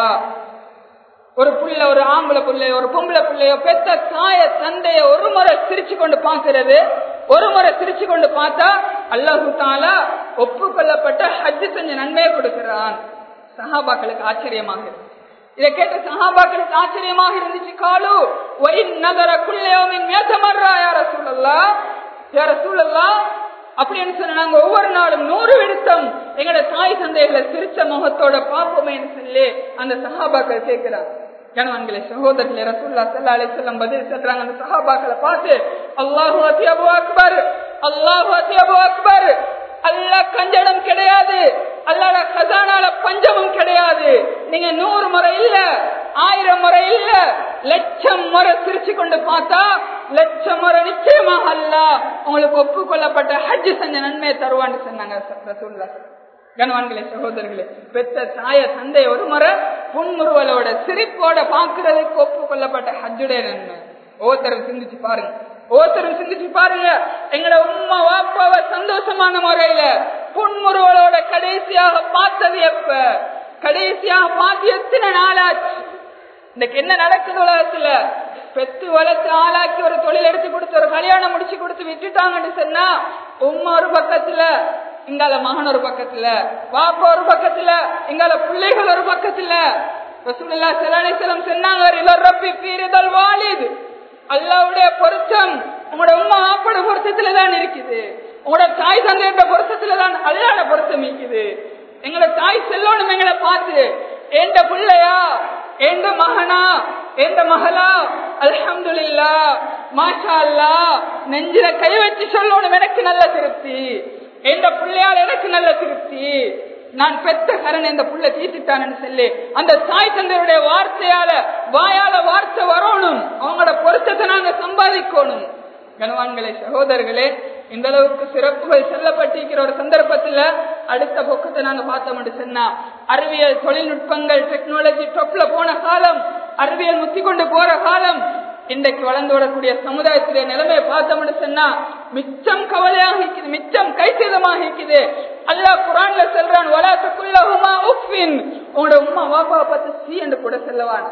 ஒரு புள்ள ஒரு ஆம்பளை புள்ளையோ ஒரு பொம்பளை புள்ளையோ பெத்த தாய தந்தைய ஒரு முறை சிரிச்சு கொண்டு பார்க்கிறது ஒரு முறை சிரிச்சு கொண்டு பார்த்தா அல்லாஹு தாலா ஒப்புக்கொள்ளப்பட்ட ஹஜ் செஞ்ச நன்மையை கொடுக்கிறான் சஹாபாக்களுக்கு ஆச்சரியமாக இருக்கு இதை கேட்ட சஹாபாக்களுக்கு ஆச்சரியமாக இருந்துச்சு காலு ஒயின் நகர குள்ளையோமின் மேசமர்றா யார சூழல்லா யார சூழல்லா அப்படின்னு சொன்ன நாங்க ஒவ்வொரு நாளும் நூறு விடுத்தம் எங்களோட தாய் தந்தைகளை சிரிச்ச முகத்தோட பார்ப்போமேன்னு சொல்லி அந்த சஹாபாக்கள் கேட்கிறாங்க கணவன்களை சகோதரர்களே ரசூல்லா சல்லா அலிசல்லம் பதில் சொல்றாங்க அந்த சஹாபாக்களை பார்த்து அல்லாஹு அத்தி அபு அக்பர் அல்லாஹு அத்தி அபு அக்பர் அல்லாஹ் கஞ்சடம் கிடையாது அல்லாட கசானால பஞ்சமும் கிடையாது நீங்க நூறு முறை இல்ல ஆயிரம் முறை இல்ல லட்சம் முறை சிரிச்சு கொண்டு பார்த்தா லட்சம் முறை நிச்சயமாக அல்ல உங்களுக்கு ஒப்புக்கொள்ளப்பட்ட ஹஜ் செஞ்ச நன்மையை தருவான்னு சொன்னாங்க ரசூல்லா கணவான்களே சகோதரர்களே பெத்த தாய தந்தை ஒரு முறை புன்முறுவலோட சிரிப்போட பாக்குறதுக்கு ஒப்புக்கொள்ளப்பட்ட ஹஜ்ஜுடைய நன்மை ஒவ்வொருத்தரும் சிந்திச்சு பாருங்க ஒவ்வொருத்தரும் சிந்திச்சு பாருங்க எங்களோட உம்மா வாப்பாவை சந்தோஷமான முறையில புன்முறுவலோட கடைசியாக பார்த்தது எப்ப கடைசியாக பார்த்து எத்தனை நாளாச்சு இன்னைக்கு என்ன நடக்குது உலகத்துல பெத்து வளர்த்து ஆளாக்கி ஒரு தொழில் எடுத்து கொடுத்து ஒரு கல்யாணம் முடிச்சு கொடுத்து விட்டுட்டாங்கன்னு சொன்னா உம்மா ஒரு பக்கத்துல இங்கால மகன் ஒரு பக்கத்துல பாப்பா ஒரு பக்கத்துல இங்கால பிள்ளைகள் ஒரு பக்கத்துல ரசூலுல்லா ஸல்லல்லாஹு சொன்னாங்க ரப்பி பீரிதல் வாலித் அல்லாவுடைய பொருத்தம் உங்களோட உம்மா ஆப்பட பொருத்தத்துல தான் இருக்குது உங்களோட தாய் தந்தையோட பொருத்தத்துல தான் அல்லாட பொருத்தம் இருக்குது எங்களோட தாய் செல்லணும் எங்களை பார்த்து எந்த பிள்ளையா எந்த மகனா எந்த மகளா அல்ஹம்துலில்லா மாஷா அல்லா நெஞ்சில கை வச்சு சொல்லணும் எனக்கு நல்ல திருப்தி எந்த பிள்ளையால் எனக்கு நல்ல திருப்தி நான் பெத்த கரண் இந்த புள்ள தீர்த்துட்டான்னு சொல்லி அந்த தாய் தந்தையுடைய வார்த்தையால வாயால வார்த்தை வரணும் அவங்களோட பொருத்தத்தை நாங்க சம்பாதிக்கணும் கனவான்களே சகோதரர்களே இந்த அளவுக்கு சிறப்புகள் செல்லப்பட்டிருக்கிற ஒரு சந்தர்ப்பத்துல அடுத்த பக்கத்தை நாங்க பார்த்தோம் சொன்னா அறிவியல் தொழில்நுட்பங்கள் டெக்னாலஜி டொப்ல போன காலம் அறிவியல் முத்தி கொண்டு போற காலம் இன்றைக்கு வளர்ந்து வரக்கூடிய சமுதாயத்திலே நிலைமையை பார்த்தோம்னு சொன்னா மிச்சம் கவலையாக இருக்குது மிச்சம் கைசேதமாக இருக்குது அல்லாஹ் குரான்ல சொல்றான் வளாத்துக்குள்ளகுமா உஃபின் உங்களோட உமா வாப்பாவை பார்த்து சி என்று கூட செல்லவானா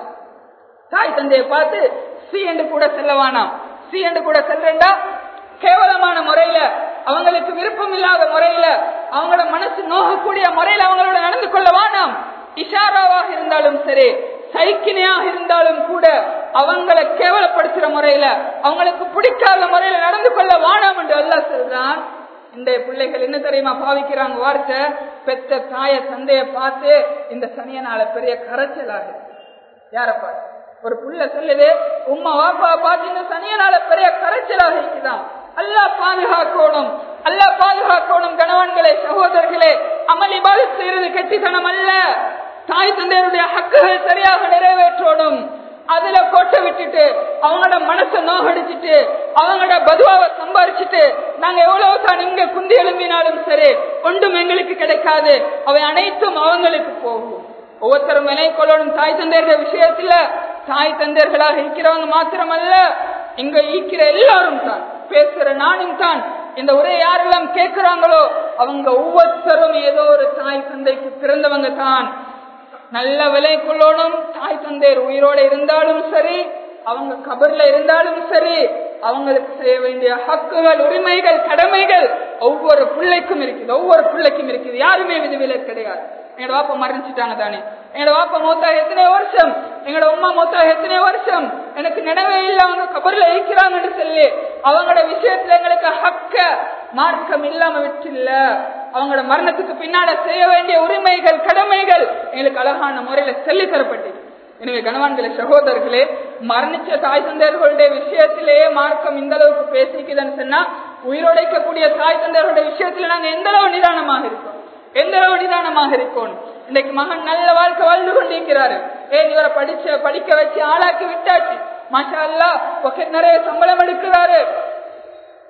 தாய் தந்தையை பார்த்து சி என்று கூட செல்லவானாம் சி என்று கூட செல்றேன்டா கேவலமான முறையில அவங்களுக்கு விருப்பம் இல்லாத முறையில அவங்களோட மனசு நோகக்கூடிய முறையில அவங்களோட நடந்து கொள்ள வேணாம் இஷாராவாக இருந்தாலும் சரி சைக்கிணையாக இருந்தாலும் கூட அவங்களை கேவலப்படுத்துற முறையில அவங்களுக்கு பிடிக்காத முறையில நடந்து கொள்ள வானாம் என்று அல்லா சொல்றான் இந்த பிள்ளைகள் என்ன தெரியுமா பாவிக்கிறாங்க வார்த்தை பெத்த தாய தந்தைய பார்த்து இந்த சனியனால பெரிய கரைச்சலாக யார பார்த்து ஒரு புள்ள சொல்லுது உம்மா வாப்பா பார்த்து இந்த சனியனால பெரிய கரைச்சலாக இருக்குதான் அல்லா பாதுகாக்கணும் அல்லா பாதுகாக்கணும் கணவன்களே சகோதரர்களே அமளி பாது செய்யறது கெட்டித்தனம் அல்ல தாய் தந்தையருடைய ஹக்குகள் சரியாக நிறைவேற்றணும் அதுல கொட்ட விட்டுட்டு அவங்களோட மனசை நோகடிச்சிட்டு அவங்களோட பதுவாவை சம்பாரிச்சுட்டு நாங்க எவ்வளவு தான் இங்க குந்தி எழும்பினாலும் சரி ஒன்றும் எங்களுக்கு கிடைக்காது அவை அனைத்தும் அவங்களுக்கு போகும் ஒவ்வொருத்தரும் வினை கொள்ளணும் தாய் தந்தையர்கள் விஷயத்துல தாய் தந்தையர்களாக இருக்கிறவங்க மாத்திரமல்ல இங்க ஈக்கிற எல்லாரும் தான் பேசுற நானும் தான் இந்த உரை யாரெல்லாம் கேட்கிறாங்களோ அவங்க ஒவ்வொருத்தரும் ஏதோ ஒரு தாய் தந்தைக்கு பிறந்தவங்க தான் நல்ல விலை கொள்ளணும் தாய் தந்தையர் உயிரோட இருந்தாலும் சரி அவங்க கபர்ல இருந்தாலும் சரி அவங்களுக்கு செய்ய வேண்டிய ஹக்குகள் உரிமைகள் கடமைகள் ஒவ்வொரு பிள்ளைக்கும் இருக்குது ஒவ்வொரு பிள்ளைக்கும் இருக்குது யாருமே விதிவிலை கிடையாது எங்களோட வாப்பா மரணிச்சுட்டாங்க தானே எங்களோட வாப்பா மூத்தாக எத்தனை வருஷம் எங்களோட உமா மூத்தாக எத்தனை வருஷம் எனக்கு நினைவே இல்லை அவங்க கபர்ல இருக்கிறாங்கன்னு சொல்லி அவங்களோட விஷயத்துல எங்களுக்கு ஹக்க மார்க்கம் இல்லாம விட்டுல அவங்களோட மரணத்துக்கு பின்னால செய்ய வேண்டிய உரிமைகள் கடமைகள் எங்களுக்கு அழகான முறையில சொல்லி தரப்பட்டது எனவே கணவான்களே சகோதரர்களே மரணிச்ச தாய் தந்தையர்களுடைய விஷயத்திலேயே மார்க்கம் இந்த அளவுக்கு பேசிக்குதுன்னு சொன்னா உயிரோடைக்கக்கூடிய தாய் தந்தையர்களுடைய விஷயத்துல நாங்க எந்த அளவு நிதானமாக இருக்கோம் எந்த அளவு நிதானமாக இருக்கோம் இன்னைக்கு மகன் நல்ல வாழ்க்கை வாழ்ந்து கொண்டிருக்கிறாரு ஏன் இவரை படிச்ச படிக்க வச்சு ஆளாக்கி விட்டாச்சு மாஷா அல்லா நிறைய சம்பளம் எடுக்கிறாரு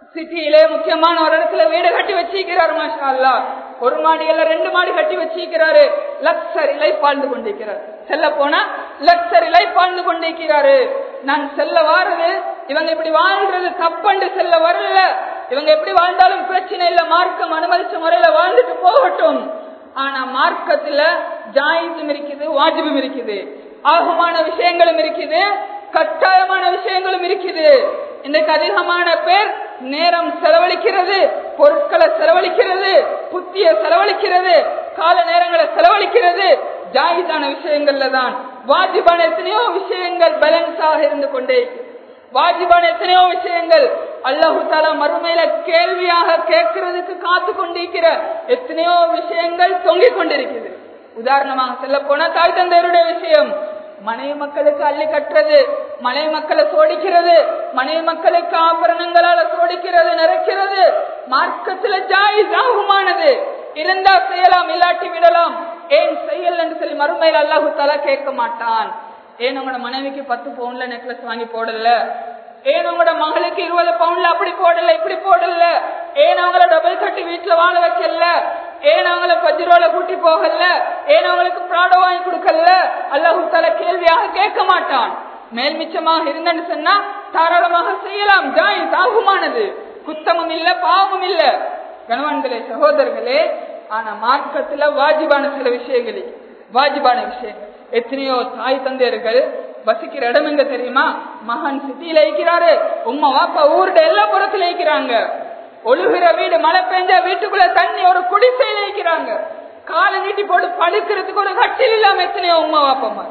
சிட்டியிலே முக்கியமான ஒரு இடத்துல வீடு கட்டி வச்சிருக்கிறார் மாஷா அல்லா ஒரு மாடியில ரெண்டு மாடி கட்டி வச்சிருக்கிறாரு லக்ஸரி லைஃப் வாழ்ந்து கொண்டிருக்கிறார் செல்ல போனா லக்ஸரி லைஃப் வாழ்ந்து கொண்டிருக்கிறாரு நான் செல்ல வாரது இவங்க இப்படி வாழ்றது தப்பண்டு செல்ல வரல இவங்க எப்படி வாழ்ந்தாலும் பிரச்சனை இல்ல மார்க்கம் அனுமதிச்ச முறையில வாழ்ந்துட்டு போகட்டும் ஆனா மார்க்கத்துல ஜாயிசும் இருக்குது வாஜிபும் இருக்குது ஆகமான விஷயங்களும் இருக்குது கட்டாயமான விஷயங்களும் இருக்குது இன்றைக்கு அதிகமான பேர் நேரம் செலவழிக்கிறது பொருட்களை செலவழிக்கிறது புத்திய செலவழிக்கிறது கால நேரங்களை செலவழிக்கிறது ஜாயிதான விஷயங்கள்ல தான் வாஜிபான எத்தனையோ விஷயங்கள் பேலன்ஸாக இருந்து கொண்டே வாஜிபான எத்தனையோ விஷயங்கள் அல்லாஹு தாலா மறுமையில கேள்வியாக கேட்கறதுக்கு காத்து கொண்டிருக்கிற எத்தனையோ விஷயங்கள் தொங்கிக் கொண்டிருக்கிறது உதாரணமாக சொல்ல போனா தாய் தந்தையருடைய விஷயம் மனைவி மக்களுக்கு அள்ளி கட்டுறது மனைவி மக்களை சோடிக்கிறது மனைவி மக்களுக்கு ஆபரணங்களால சோடிக்கிறது நிறைக்கிறது மார்க்கத்துல ஜாயிஸ் ஆகுமானது இருந்தா செய்யலாம் இல்லாட்டி விடலாம் ஏன் செய்யல என்று சொல்லி மறுமையில் அல்லாஹு தாலா கேட்க மாட்டான் ஏன் உங்களோட மனைவிக்கு பத்து பவுன்ல நெக்லஸ் வாங்கி போடல ஏன் உங்களோட மகளுக்கு இருபது பவுன்ல அப்படி போடல இப்படி போடல ஏன் அவங்கள டபுள் கட்டி வீட்டுல வாழ வைக்கல ஏன் அவங்கள பஜ்ரோல கூட்டி போகல ஏன் அவங்களுக்கு ப்ராடோ வாங்கி கொடுக்கல அல்லாஹு தல கேள்வியாக கேட்க மாட்டான் மேல் மிச்சமாக இருந்தன்னு சொன்னா தாராளமாக செய்யலாம் ஜாய் தாகுமானது குத்தமும் இல்ல பாவமும் இல்ல கணவன்களே சகோதரர்களே ஆனா மார்க்கத்துல வாஜிபான சில விஷயங்களே வாஜிபான விஷயம் எத்தனையோ தாய் தந்தையர்கள் வசிக்கிற இடம் எங்க தெரியுமா மகன் சிட்டியில இருக்கிறாரு உம்மா வாப்பா ஊருட எல்லா புறத்துல இருக்கிறாங்க ஒழுகிற வீடு மழை பெஞ்சா வீட்டுக்குள்ள தண்ணி ஒரு குடிசையில இருக்கிறாங்க காலை நீட்டி போட்டு படுக்கிறதுக்கு ஒரு கட்டில் இல்லாம எத்தனையோ உமா வாப்பம்மா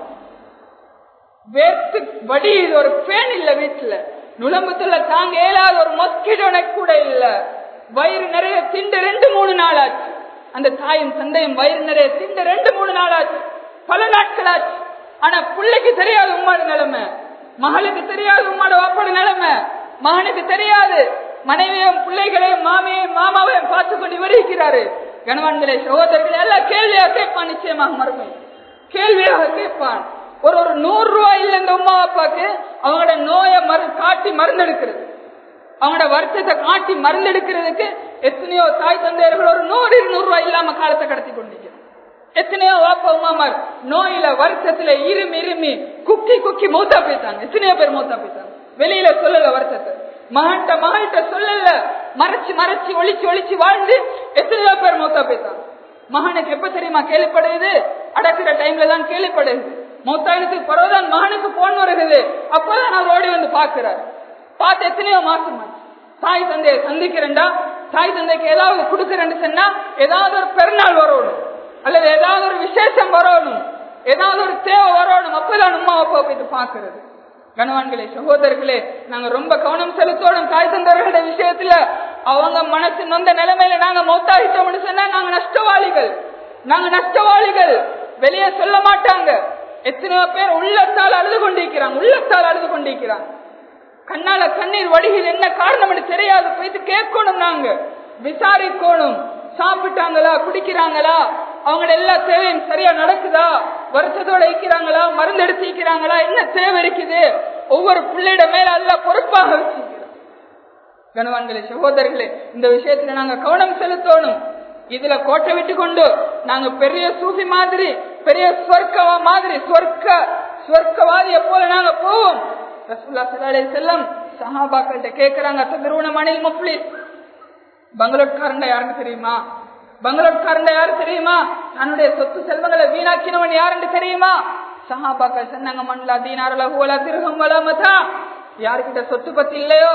வேர்த்து வடியுது ஒரு ஃபேன் இல்ல வீட்டுல நுழம்புத்துல தாங்க இயலாத ஒரு மொஸ்கிட்டோ கூட இல்ல வயிறு நிறைய திண்டு ரெண்டு மூணு நாள் ஆச்சு அந்த தாயும் தந்தையும் வயிறு நிறைய திண்டு ரெண்டு மூணு நாள் ஆச்சு பல நாட்கள் ஆச்சு ஆனா பிள்ளைக்கு தெரியாது உம்மாட நிலைமை மகளுக்கு தெரியாது உம்மாட வாப்பாட நிலைமை மகனுக்கு தெரியாது மனைவியும் பிள்ளைகளையும் மாமியையும் மாமாவையும் பார்த்து கொண்டு விடுவிக்கிறாரு கணவன்களை சகோதரர்கள் எல்லாம் கேள்வியாக கேட்பான் நிச்சயமாக மறுமை கேள்வியாக கேட்பான் ஒரு ஒரு நூறு ரூபாய் இல்ல இந்த உமா அப்பாக்கு அவங்களோட நோயை மரு காட்டி மருந்தெடுக்கிறது அவங்களோட வருத்தத்தை காட்டி மருந்தெடுக்கிறதுக்கு எத்தனையோ தாய் தந்தையர்கள் ஒரு நூறு இருநூறு ரூபாய் இல்லாம காலத்தை கடத்தி கொண்டிருக்கிறது எத்தனையோ வாப்பா உமாமார் நோயில வருத்தத்துல இருமி இருமி குக்கி குக்கி மூத்தா போயிட்டாங்க எத்தனையோ பேர் மூத்தா போயிட்டாங்க வெளியில சொல்லல வருத்தத்தை மகன்கிட்ட மகள்கிட்ட சொல்லல மறைச்சு மறைச்சு ஒளிச்சு ஒளிச்சு வாழ்ந்து எத்தனையோ பேர் மூத்தா போயிட்டாங்க மகனுக்கு எப்ப தெரியுமா கேள்விப்படுது அடக்குற டைம்ல தான் கேள்விப்படுது மூத்தாயினத்துக்கு பிறகுதான் மகனுக்கு போன் வருகிறது அப்பதான் அவர் ஓடி வந்து பாக்குறாரு பார்த்து எத்தனையோ மாசம் ஆச்சு. தாய் தந்தையை சந்திக்கிறேன்டா தாய் தந்தைக்கு ஏதாவது கொடுக்கறேன்னு சொன்னா ஏதாவது ஒரு பெருநாள் வரணும் அல்லது ஏதாவது ஒரு விசேஷம் வரணும் ஏதாவது ஒரு தேவை வரணும் அப்பதான் அம்மா அப்பா போயிட்டு பாக்குறது கணவான்களே சகோதரர்களே நாங்க ரொம்ப கவனம் செலுத்தோடும் தாய் தந்தவர்களுடைய விஷயத்துல அவங்க மனசு நொந்த நிலைமையில நாங்க மௌத்தாகிட்டோம்னு சொன்னா நாங்க நஷ்டவாளிகள் நாங்க நஷ்டவாளிகள் வெளியே சொல்ல மாட்டாங்க எத்தனையோ பேர் உள்ளத்தால் அழுது கொண்டிருக்கிறாங்க உள்ளத்தால் அழுது கொண்டிருக்கிறாங்க கண்ணால கண்ணீர் வடிகள் என்ன காரணம் தெரியாது போயிட்டு கேட்கணும் நாங்க விசாரிக்கணும் சாப்பிட்டாங்களா குடிக்கிறாங்களா அவங்களோட எல்லா தேவையும் சரியா நடக்குதா வருஷத்தோட இருக்கிறாங்களா மருந்து எடுத்து இருக்கிறாங்களா என்ன தேவை இருக்குது ஒவ்வொரு பிள்ளையிட மேல அல்ல பொறுப்பாக வச்சிருக்கிறோம் கணவான்களே சகோதரர்களே இந்த விஷயத்துல நாங்க கவனம் செலுத்தணும் இதுல கோட்டை விட்டு கொண்டு நாங்க பெரிய சூஃபி மாதிரி பெரிய சொர்க்க மாதிரி சொர்க்க சொர்க்கவாதிய போல நாங்க போவோம் ரசூல்லா சலாலே செல்லம் சஹாபாக்கள்கிட்ட கேட்கிறாங்க திருவண்ணாமணில் முப்ளிஸ் பங்களோட்காரங்க யாருன்னு தெரியுமா பங்களோட்காரங்க யாரு தெரியுமா தன்னுடைய சொத்து செல்வங்களை வீணாக்கினவன் யாருன்னு தெரியுமா சஹாபாக்கள் சொன்னாங்க மண்லா தீனார் லகுவலா திருகம் வளமதா யாருக்கிட்ட சொத்து பத்தி இல்லையோ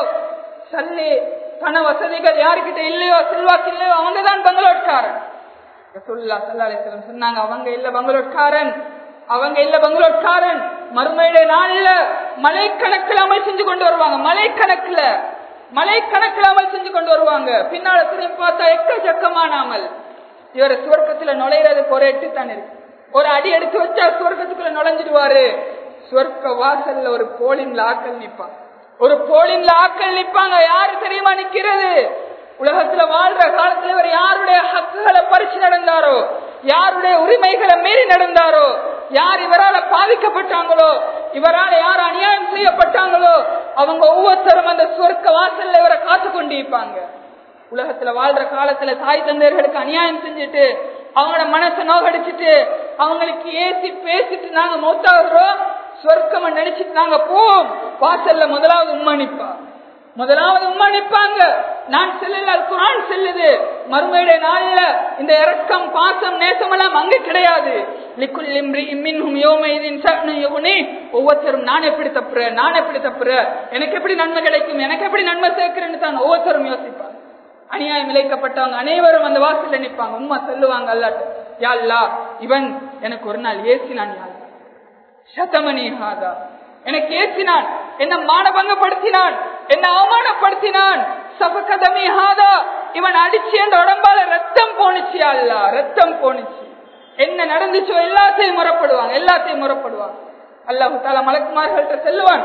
சல்லி பண வசதிகள் யாருக்கிட்ட இல்லையோ செல்வாக்கு இல்லையோ அவங்கதான் பங்களோட்காரன் ரசூல்லா சல்லா அலிஸ்லம் சொன்னாங்க அவங்க இல்ல பங்களோட்காரன் அவங்க இல்ல பங்களோட்காரன் மறுமையுடைய நாள்ல மலைக்கணக்கில் அமல் செஞ்சு கொண்டு வருவாங்க மலைக்கணக்குல மலைக்கணக்கில் அமல் செஞ்சு கொண்டு வருவாங்க பின்னால திரும்பி பார்த்தா எக்கச்சக்கமான அமல் இவர் சுவர்க்கத்துல நுழையிறதுக்கு ஒரு எட்டு தான் இருக்கு ஒரு அடி எடுத்து வச்சா சுவர்க்கத்துக்குள்ள நுழைஞ்சிடுவாரு சுவர்க்க வாசல்ல ஒரு போலின்ல ஆக்கள் நிப்பாங்க ஒரு போலின்ல ஆக்கள் நிப்பாங்க யாரு தெரியுமா நிக்கிறது உலகத்துல வாழ்ற காலத்துல இவர் யாருடைய ஹக்குகளை பறிச்சு நடந்தாரோ யாருடைய உரிமைகளை மீறி நடந்தாரோ யார் இவரால பாதிக்கப்பட்டாங்களோ இவரால் யார் அநியாயம் செய்யப்பட்டாங்களோ அவங்க ஒவ்வொருத்தரும் அந்த சொர்க்க வாசல்ல இவரை காத்து கொண்டிருப்பாங்க உலகத்துல வாழ்ற காலத்துல தாய் தந்தையர்களுக்கு அநியாயம் செஞ்சுட்டு அவங்களோட மனசை நோகடிச்சிட்டு அவங்களுக்கு ஏசி பேசிட்டு நாங்க மௌத்தாகிறோம் சொர்க்கம் நினைச்சிட்டு நாங்க போவோம் வாசல்ல முதலாவது உம்மா நிப்பா முதலாவது உம்மா நிப்பாங்க நான் செல்லல அது குரான் செல்லுது மறுமையுடைய நாள்ல இந்த இரக்கம் பாசம் நேசம் எல்லாம் அங்க கிடையாது லிக்குல் இம்ரி மின்ஹும் யௌமைதின் ஷஅனு யுக்னி. ஒவ்வொருத்தரும் நான் எப்படி தப்புறேன் நான் எப்படி தப்புறேன் எனக்கு எப்படி நன்மை கிடைக்கும் எனக்கு எப்படி நன்மை சேர்க்கிறேன்னு தான் ஒவ்வொருத்தரும் யோசிப்பாங்க அநியாயம் இழைக்கப்பட்டவங்க அனைவரும் அந்த வாசல்ல நிப்பாங்க உம்மா சொல்லுவாங்க அல்லாட்ட யா அல்லாஹ் இவன் எனக்கு ஒரு நாள் ஏசினான் யா அல்லாஹ். சதமணி ஹாதா எனக்கு ஏற்றினான் என்ன மானபங்கப்படுத்தினான் என்ன அவமானப்படுத்தினான் சபகதமி ஹாதா இவன் அடிச்சு என்ற உடம்பால ரத்தம் போனுச்சு அல்ல ரத்தம் போனுச்சு என்ன நடந்துச்சோ எல்லாத்தையும் முறப்படுவாங்க எல்லாத்தையும் முறப்படுவாங்க அல்லாஹு தாலா மலக்குமார்கள்ட்ட செல்லுவான்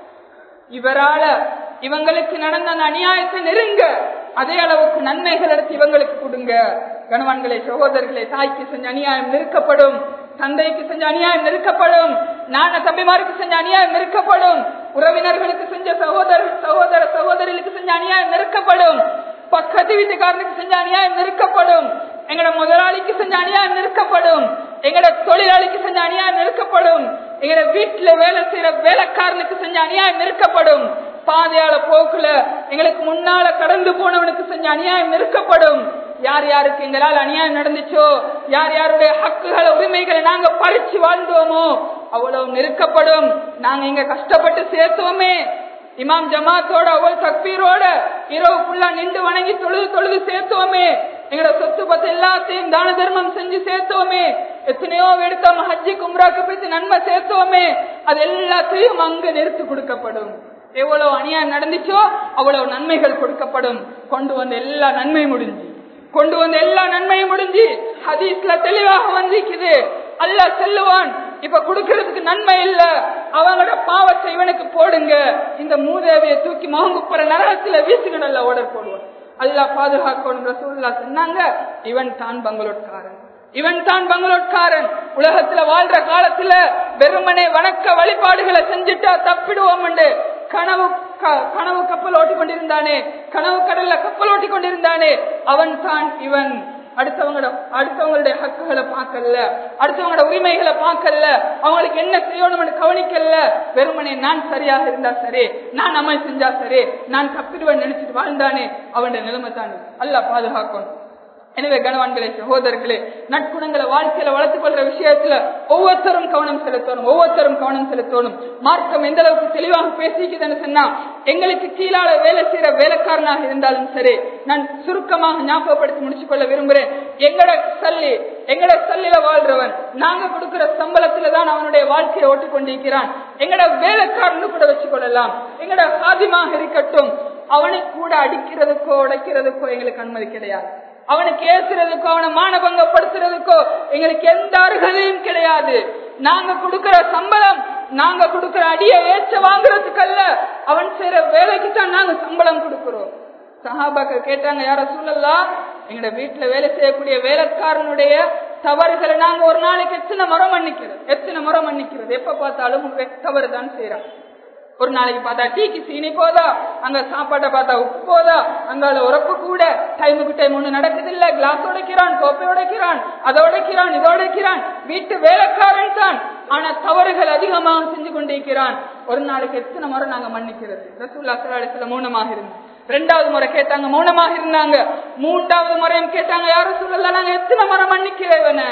இவரால இவங்களுக்கு நடந்த அந்த அநியாயத்தை நெருங்க அதே அளவுக்கு நன்மைகள் எடுத்து இவங்களுக்கு கொடுங்க கணவன்களை சகோதரர்களை தாய்க்கு செஞ்ச அநியாயம் நிறுக்கப்படும் தந்தைக்கு செஞ்ச அநியாயம் நிறுக்கப்படும் நான தம்பிமாருக்கு செஞ்ச அநியாயம் நிறுக்கப்படும் உறவினர்களுக்கு செஞ்ச சகோதர சகோதர சகோதரிகளுக்கு செஞ்ச அநியாயம் நிறுக்கப்படும் பக்கத்து வீட்டுக்காரனுக்கு செஞ்ச அநியாயம் நிறுக்கப்படும் எங்கட முதலாளிக்கு செஞ்ச அநியாயம் நிறுக்கப்படும் எங்கட தொழிலாளிக்கு செஞ்ச அநியாயம் நிறுக்கப்படும் எங்கட வீட்டுல வேலை செய்யற வேலைக்காரனுக்கு செஞ்ச அநியாயம் நிறுக்கப்படும் பாதையால போக்குல எங்களுக்கு முன்னால கடந்து போனவனுக்கு செஞ்ச அநியாயம் நிறுக்கப்படும் யார் யாருக்கு எங்களால் அநியாயம் நடந்துச்சோ யார் யாருடைய ஹக்குகளை உரிமைகளை நாங்க பறிச்சு வாழ்ந்தோமோ அவ்வளவு நெருக்கப்படும் நாங்க இங்க கஷ்டப்பட்டு சேர்த்தோமே இமாம் ஜமாத்தோட அவ்வளவு தக்பீரோட இரவு ஃபுல்லா நின்று வணங்கி தொழுது தொழுது சேர்த்தோமே எங்களோட சொத்து பத்து எல்லாத்தையும் தான தர்மம் செஞ்சு சேர்த்தோமே எத்தனையோ எடுத்தோம் ஹஜ்ஜி கும்ராக்கு போய் நன்மை சேர்த்தோமே அது எல்லாத்தையும் அங்க நிறுத்து கொடுக்கப்படும் எவ்வளவு அநியாயம் நடந்துச்சோ அவ்வளவு நன்மைகள் கொடுக்கப்படும் கொண்டு வந்த எல்லா நன்மையும் முடிஞ்சு கொண்டு வந்த எல்லா நன்மையும் முடிஞ்சு ஹதீஸ்ல தெளிவாக வந்திருக்குது அல்லாஹ் செல்லுவான் இப்ப கொடுக்கறதுக்கு நன்மை இல்ல அவங்களோட பாவத்தை இவனுக்கு போடுங்க இந்த மூதேவியை தூக்கி முகங்குப்புற நரகத்துல வீசுங்க நல்ல ஓடர் போடுவான் அல்லாஹ் பாதுகாக்கணும் ரசூல்லா சொன்னாங்க இவன் தான் பங்களோட்காரன் இவன் தான் பங்களோட்காரன் உலகத்துல வாழ்ற காலத்துல வெறுமனே வணக்க வழிபாடுகளை செஞ்சுட்டா தப்பிடுவோம் கனவு க- கனவு கப்பல் ஓட்டி கொண்டிருந்தானே கனவு கடல்ல கப்பல் ஓட்டி கொண்டிருந்தானே அவன் தான் இவன் அடுத்தவங்களோட அடுத்தவங்களுடைய ஹக்குகளை பார்க்கல அடுத்தவங்களோட உரிமைகளை பார்க்கல அவங்களுக்கு என்ன செய்யணும்னு கவனிக்கல வெறுமனே நான் சரியாக இருந்தா சரி நான் அமல் செஞ்சா சரி நான் தப்பிடுவேன் நினைச்சிட்டு வாழ்ந்தானே அவனுடைய நிலைமை தானே அல்லாஹ் பாதுகாக்கணும் எனவே கணவான்களே சகோதரர்களே நட்புணங்களை வாழ்க்கையில வளர்த்துக் கொள்ற விஷயத்துல ஒவ்வொருத்தரும் கவனம் செலுத்தணும் ஒவ்வொருத்தரும் கவனம் செலுத்தணும் மார்க்கம் எந்த அளவுக்கு தெளிவாக பேசிக்குதுன்னு சொன்னா எங்களுக்கு கீழால வேலை செய்யற வேலைக்காரனாக இருந்தாலும் சரி நான் சுருக்கமாக ஞாபகப்படுத்தி முடிச்சு கொள்ள விரும்புறேன் எங்கட சல்லி எங்கட சல்லில வாழ்றவன் நாங்க கொடுக்கிற சம்பளத்துல தான் அவனுடைய வாழ்க்கையை ஓட்டிக் கொண்டிருக்கிறான் எங்கட வேலைக்காரனு கூட வச்சு கொள்ளலாம் எங்கட சாதிமாக இருக்கட்டும் அவனை கூட அடிக்கிறதுக்கோ உடைக்கிறதுக்கோ எங்களுக்கு அனுமதி கிடையாது அவனுக்கு ஏசுறதுக்கோ அவனை மானபங்கப்படுத்துறதுக்கோ எங்களுக்கு எந்த அருகதையும் கிடையாது நாங்க கொடுக்கிற சம்பளம் நாங்க கொடுக்கிற அடிய ஏச்ச வாங்குறதுக்கு அல்ல அவன் செய்யற வேலைக்கு தான் நாங்க சம்பளம் கொடுக்கிறோம் சஹாபாக்கள் கேட்டாங்க யார சூழல்லாம் எங்கட வீட்டுல வேலை செய்யக்கூடிய வேலைக்காரனுடைய தவறுகளை நாங்க ஒரு நாளைக்கு எத்தனை முறை மன்னிக்கிறது எத்தனை முறை மன்னிக்கிறது எப்ப பார்த்தாலும் தவறு தான் செய்யறான் ஒரு நாளைக்கு பார்த்தா டீக்கு சீனி போதா அங்க சாப்பாட்டை பார்த்தா உப்பு போதா அங்கால உறப்பு கூட டைமுக்கு டைம் ஒண்ணு நடக்குது இல்ல கிளாஸ் உடைக்கிறான் கோப்பை உடைக்கிறான் அதை உடைக்கிறான் இதை உடைக்கிறான் வீட்டு வேலைக்காரன் தான் ஆனா தவறுகள் அதிகமாக செஞ்சு கொண்டிருக்கிறான் ஒரு நாளைக்கு எத்தனை முறை நாங்க மன்னிக்கிறது ரசூல்லா சில மௌனமாக இருந்தோம் ரெண்டாவது முறை கேட்டாங்க மௌனமாக இருந்தாங்க மூன்றாவது முறையும் கேட்டாங்க யாரும் சொல்லல நாங்க எத்தனை முறை மன்னிக்கிறவன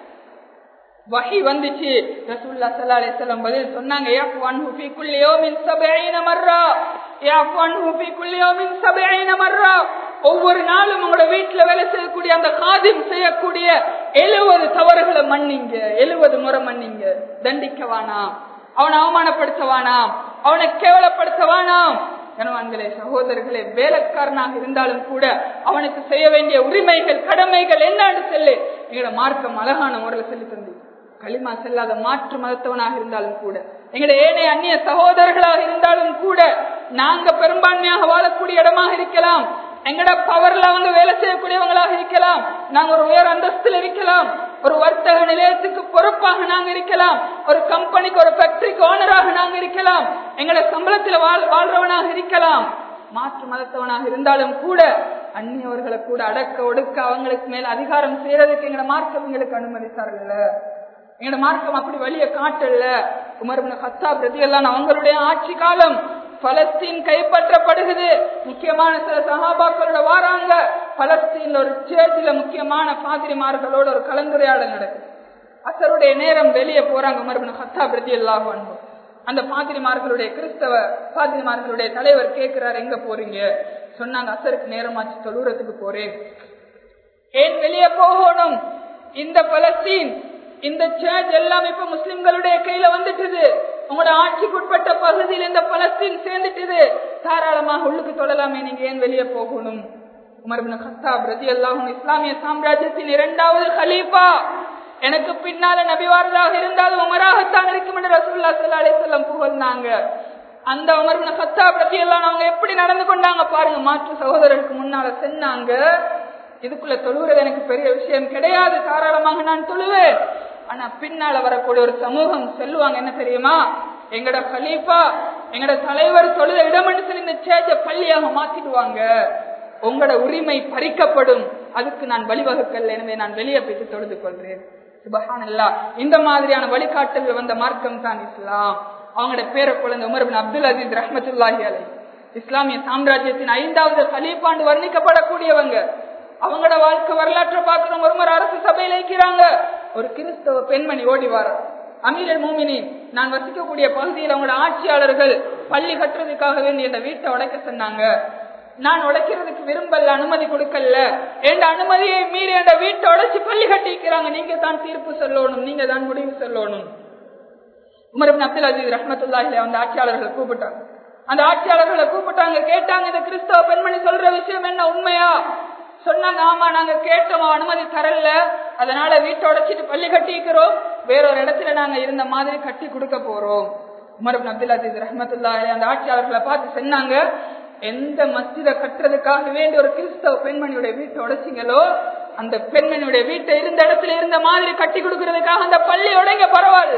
வஹி வந்துச்சு ரசூல்லா ஸல்லல்லாஹு அலைஹி வஸல்லம் பதில் சொன்னாங்க யஃபு ஃபீ குல்லி யௌமின் 70 மர்ரா யஃபு ஃபீ குல்லி யௌமின் 70 மர்ரா ஒவ்வொரு நாளும் உங்களோட வீட்டுல வேலை செய்யக்கூடிய அந்த காதிம் செய்யக்கூடிய எழுபது தவறுகளை மன்னிங்க எழுபது முறை மன்னிங்க தண்டிக்க வேணாம் அவனை அவமானப்படுத்த வேணாம் அவனை கேவலப்படுத்த வேணாம் கணவான்களே சகோதரர்களே வேலைக்காரனாக இருந்தாலும் கூட அவனுக்கு செய்ய வேண்டிய உரிமைகள் கடமைகள் என்னன்னு சொல்லு எங்களோட மார்க்கம் அழகான முறையில் சொல்லி தந்து களிமா செல்லாத மாற்று மதத்தவனாக இருந்தாலும் கூட எங்களுடைய ஏனைய அந்நிய சகோதரர்களாக இருந்தாலும் கூட நாங்க பெரும்பான்மையாக வாழக்கூடிய இடமாக இருக்கலாம் எங்கட பவர்ல அவங்க வேலை செய்யக்கூடியவங்களாக இருக்கலாம் நாங்க ஒரு உயர் அந்தஸ்தில் இருக்கலாம் ஒரு வர்த்தக நிலையத்துக்கு பொறுப்பாக நாங்க இருக்கலாம் ஒரு கம்பெனிக்கு ஒரு ஃபேக்டரிக்கு ஓனராக நாங்க இருக்கலாம் எங்களை சம்பளத்துல வாழ் வாழ்றவனாக இருக்கலாம் மாற்று மதத்தவனாக இருந்தாலும் கூட அந்நியவர்களை கூட அடக்க ஒடுக்க அவங்களுக்கு மேல அதிகாரம் செய்யறதுக்கு எங்களை மார்க்கம் எங்களுக்கு அனுமதித்தார்கள் எங்களோட மார்க்கம் அப்படி வழிய காட்டல உமர்பின் ஹத்தாப் ரதியெல்லாம் அவங்களுடைய ஆட்சி காலம் பலஸ்தீன் கைப்பற்றப்படுகிறது முக்கியமான சில சகாபாக்களோட வாராங்க பலஸ்தீன்ல ஒரு சேர்ச்சில முக்கியமான பாதிரிமார்களோட ஒரு கலந்துரையாடல் நடக்குது அசருடைய நேரம் வெளியே போறாங்க உமர்பின் ஹத்தாப் ரதியெல்லாம் அன்பு அந்த பாதிரிமார்களுடைய கிறிஸ்தவ பாதிரிமார்களுடைய தலைவர் கேட்கிறார் எங்க போறீங்க சொன்னாங்க அசருக்கு நேரமாச்சு தொழுறதுக்கு போறேன் ஏன் வெளியே போகணும் இந்த பலஸ்தீன் இந்த சர்ச் எல்லாம் இப்ப முஸ்லிம்களுடைய கையில வந்துட்டுது உங்களோட ஆட்சிக்குட்பட்ட பகுதியில் இந்த பலஸ்தீன் சேர்ந்துட்டுது தாராளமாக உள்ளுக்கு தொழலாமே நீங்க ஏன் வெளியே போகணும் உமர்பின் ஹத்தாப் ரதி அல்லாஹும் இஸ்லாமிய சாம்ராஜ்யத்தின் இரண்டாவது ஹலீஃபா எனக்கு பின்னால நபிவாரதாக இருந்தாலும் உமராகத்தான் இருக்கும் என்று ரசூல்லா சல்லா அலிசல்லம் புகழ்ந்தாங்க அந்த உமர்பின் ஹத்தாப் ரதி எல்லாம் அவங்க எப்படி நடந்து கொண்டாங்க பாருங்க மாற்று சகோதரருக்கு முன்னால சென்னாங்க இதுக்குள்ள தொழுகிறது எனக்கு பெரிய விஷயம் கிடையாது தாராளமாக நான் தொழுவேன் ஆனா பின்னால வரக்கூடிய ஒரு சமூகம் சொல்லுவாங்க என்ன தெரியுமா எங்கட கலீஃபா எங்கட தலைவர் தொழுத இடம் என்று சொல்லி இந்த சேஜ பள்ளியாக மாத்திடுவாங்க உங்களோட உரிமை பறிக்கப்படும் அதுக்கு நான் வழிவகுக்கல எனவே நான் வெளியே போயிட்டு தொழுது கொள்றேன் சுபஹானல்லா இந்த மாதிரியான வழிகாட்டல் வந்த மார்க்கம் தான் இஸ்லாம் அவங்களோட பேர குழந்தை உமர் பின் அப்துல் அசீஸ் ரஹமத்துல்லாஹி அலை இஸ்லாமிய சாம்ராஜ்யத்தின் ஐந்தாவது கலீஃபாண்டு வர்ணிக்கப்படக்கூடியவங்க அவங்களோட வாழ்க்கை வரலாற்றை பார்க்கிறோம் ஒரு முறை அரசு சபையில இருக்கிறாங்க ஒரு கிறிஸ்தவ பெண்மணி ஓடி வாரா அமீரல் மூமினின் நான் வசிக்கக்கூடிய பகுதியில் அவங்களோட ஆட்சியாளர்கள் பள்ளி கட்டுறதுக்காக வேண்டி இந்த வீட்டை உடைக்க சொன்னாங்க நான் உடைக்கிறதுக்கு விரும்பல அனுமதி கொடுக்கல என் அனுமதியை மீறி என் வீட்டை உடைச்சு பள்ளி கட்டிக்கிறாங்க நீங்க தான் தீர்ப்பு சொல்லணும் நீங்க தான் முடிவு சொல்லணும் உமர் அப்துல் அஜீஸ் ரஹமத்துல்லாஹில அந்த ஆட்சியாளர்களை கூப்பிட்டாங்க அந்த ஆட்சியாளர்களை கூப்பிட்டாங்க கேட்டாங்க இந்த கிறிஸ்தவ பெண்மணி சொல்ற விஷயம் என்ன உண்மையா சொன்னாங்க ஆமா நாங்க கேட்டோம் அனுமதி தரல அதனால வீட்டை உடைச்சிட்டு பள்ளி கட்டிக்கிறோம் வேறொரு இடத்துல நாங்க இருந்த மாதிரி கட்டி கொடுக்க போறோம் உமர் அப்துல் அஜீஸ் ரஹமத்துல்லா அந்த ஆட்சியாளர்களை பார்த்து சொன்னாங்க எந்த மஸ்ஜித கட்டுறதுக்காக வேண்டிய ஒரு கிறிஸ்தவ பெண்மணியுடைய வீட்டை உடைச்சிங்களோ அந்த பெண்மணியுடைய வீட்டை இருந்த இடத்துல இருந்த மாதிரி கட்டி கொடுக்கறதுக்காக அந்த பள்ளி உடைங்க பரவாயில்ல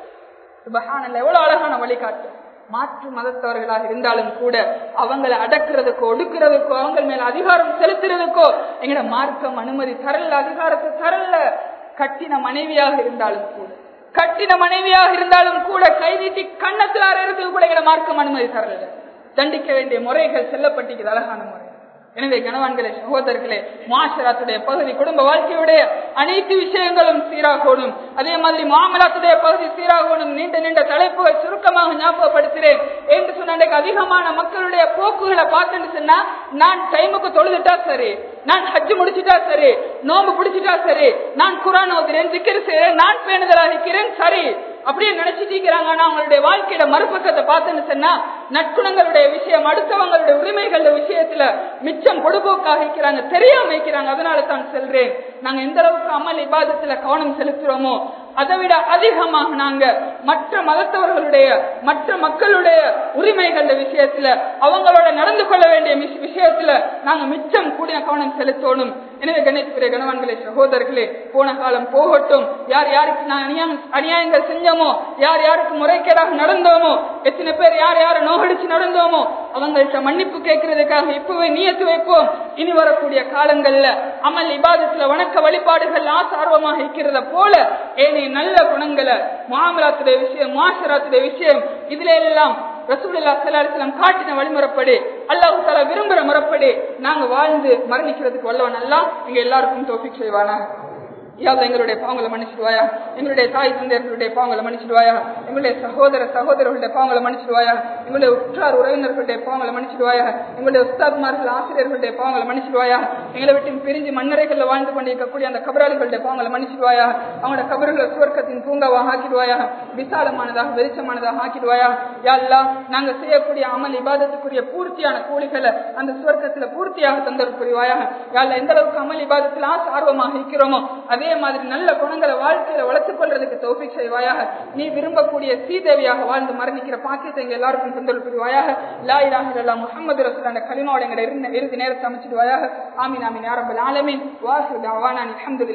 சுபஹானல்ல எவ்வளவு அழகான வழிகாட்டு மாற்று மதத்தவர்களாக இருந்தாலும் கூட அவங்களை அடக்குறதுக்கோ ஒடுக்கிறதுக்கோ அவங்க மேல அதிகாரம் செலுத்துறதுக்கோ எங்கட மார்க்கம் அனுமதி தரல அதிகாரத்தை தரல கட்டின மனைவியாக இருந்தாலும் கூட கட்டின மனைவியாக இருந்தாலும் கூட கை நீட்டி கண்ணத்தில் அறையிறதுக்கு கூட எங்கட மார்க்கம் அனுமதி தரல தண்டிக்க வேண்டிய முறைகள் செல்லப்பட்டிருக்கிறது அழகான முறை எனவே கணவான்களே சகோதரர்களே மாசராத்துடைய பகுதி குடும்ப வாழ்க்கையுடைய அனைத்து விஷயங்களும் சீராகணும் அதே மாதிரி மாமலாத்துடைய பகுதி சீராகணும் நீண்ட நீண்ட தலைப்புகள் சுருக்கமாக ஞாபகப்படுத்துகிறேன் என்று சொன்ன அதிகமான மக்களுடைய போக்குகளை பார்த்துன்னு சொன்னா நான் டைமுக்கு தொழுதுட்டா சரி நான் ஹஜ்ஜு முடிச்சுட்டா சரி நோம்பு பிடிச்சிட்டா சரி நான் குரான் ஓதுறேன் திக்கர் செய்யறேன் நான் பேணுதலாக இருக்கிறேன் சரி அப்படியே நினைச்சிட்டு இருக்கிறாங்க ஆனா அவங்களுடைய வாழ்க்கையில மறுபக்கத்தை பார்த்துன்னு சொன்னா நற்குணங்களுடைய விஷயம் அடுத்தவங்களுடைய உரிமைகள விஷயத்துல மிச்சம் பொடுபோக்காக இருக்கிறாங்க தெரியாம இருக்கிறாங்க அதனால தான் செல்றேன் நாங்க எந்த அளவுக்கு அமல் இபாதத்துல கவனம் செலுத்துறோமோ அதை விட அதிகமாக நாங்க மற்ற மதத்தவர்களுடைய மற்ற மக்களுடைய உரிமைகள விஷயத்துல அவங்களோட நடந்து கொள்ள வேண்டிய விஷயத்துல நாங்க மிச்சம் கூடிய கவனம் செலுத்தணும் எனவே கணேஸ்வரிய கணவான்களே சகோதரர்களே போன காலம் போகட்டும் யார் யாருக்கு நான் அநியாயம் அநியாயங்கள் செஞ்சோமோ யார் யாருக்கு முறைகேடாக நடந்தோமோ எத்தனை பேர் யார் யாரை நோகடிச்சு நடந்தோமோ அவங்கள்ட்ட மன்னிப்பு கேட்கறதுக்காக இப்பவே நியத்து வைப்போம் இனி வரக்கூடிய காலங்கள்ல அமல் இபாதத்துல வணக்க வழிபாடுகள் ஆசார்வமாக இருக்கிறத போல ஏனைய நல்ல குணங்களை மாமலாத்துடைய விஷயம் மாசராத்துடைய விஷயம் இதுல எல்லாம் ரசூலுல்லா சல்லாஹம் காட்டின வழிமுறைப்படி அல்லாஹு தாலா விரும்புற முறைப்படி நாங்க வாழ்ந்து மரணிக்கிறதுக்கு வல்லவன் எல்லாம் எங்க எல்லாருக்கும் தோஃபிக் செய்வானா யாவது எங்களுடைய பாவங்களை மன்னிச்சிடுவாயா எங்களுடைய தாய் தந்தையர்களுடைய பாவங்களை மன்னிச்சிடுவாயா எங்களுடைய சகோதர சகோதரர்களுடைய பாவங்களை மன்னிச்சிடுவாயா எங்களுடைய உற்றார் உறவினர்களுடைய பாவங்களை மன்னிச்சிடுவாயா எங்களுடைய உஸ்தாத்மார்கள் ஆசிரியர்களுடைய பாவங்களை மன்னிச்சிடுவாயா எங்களை விட்டு பிரிஞ்சு மண்ணறைகள்ல வாழ்ந்து கொண்டிருக்கக்கூடிய அந்த கபராளிகளுடைய பாவங்களை மன்னிச்சிடுவாயா அவங்களோட கபர்களை சுவர்க்கத்தின் பூங்காவாக ஆக்கிடுவாயா விசாலமானதாக வெளிச்சமானதாக ஆக்கிடுவாயா யாழ்லா நாங்க செய்யக்கூடிய அமல் இபாதத்துக்குரிய பூர்த்தியான கூலிகளை அந்த சுவர்க்கத்துல பூர்த்தியாக தந்தல் புரிவாயா யாழ்ல எந்த அளவுக்கு அமல் இபாதத்தில் ஆசை ஆர்வமாக இருக்கிறோமோ அதே மாதிரி நல்ல குணங்களை வாழ்க்கையில வளர்த்துக் கொள்றதுக்கு தோஃபிக் செய்வாயாக நீ விரும்பக்கூடிய சீதேவியாக வாழ்ந்து மரணிக்கிற பாக்கியத்தை எங்க எல்லாருக்கும் தந்தல் புரிவாயாக லா இலாஹ இல்லல்லாஹ் முஹம்மது ரசூலுல்லாஹ் கலிமாவோட எங்க இறுதி நேரத்தை அமைச்சிடுவாயாக ஆமீன் ஆமீன் யா ரப்பல் ஆலமீன் வாஹிர் தஅவானா அல்ஹம்துலில்லாஹ்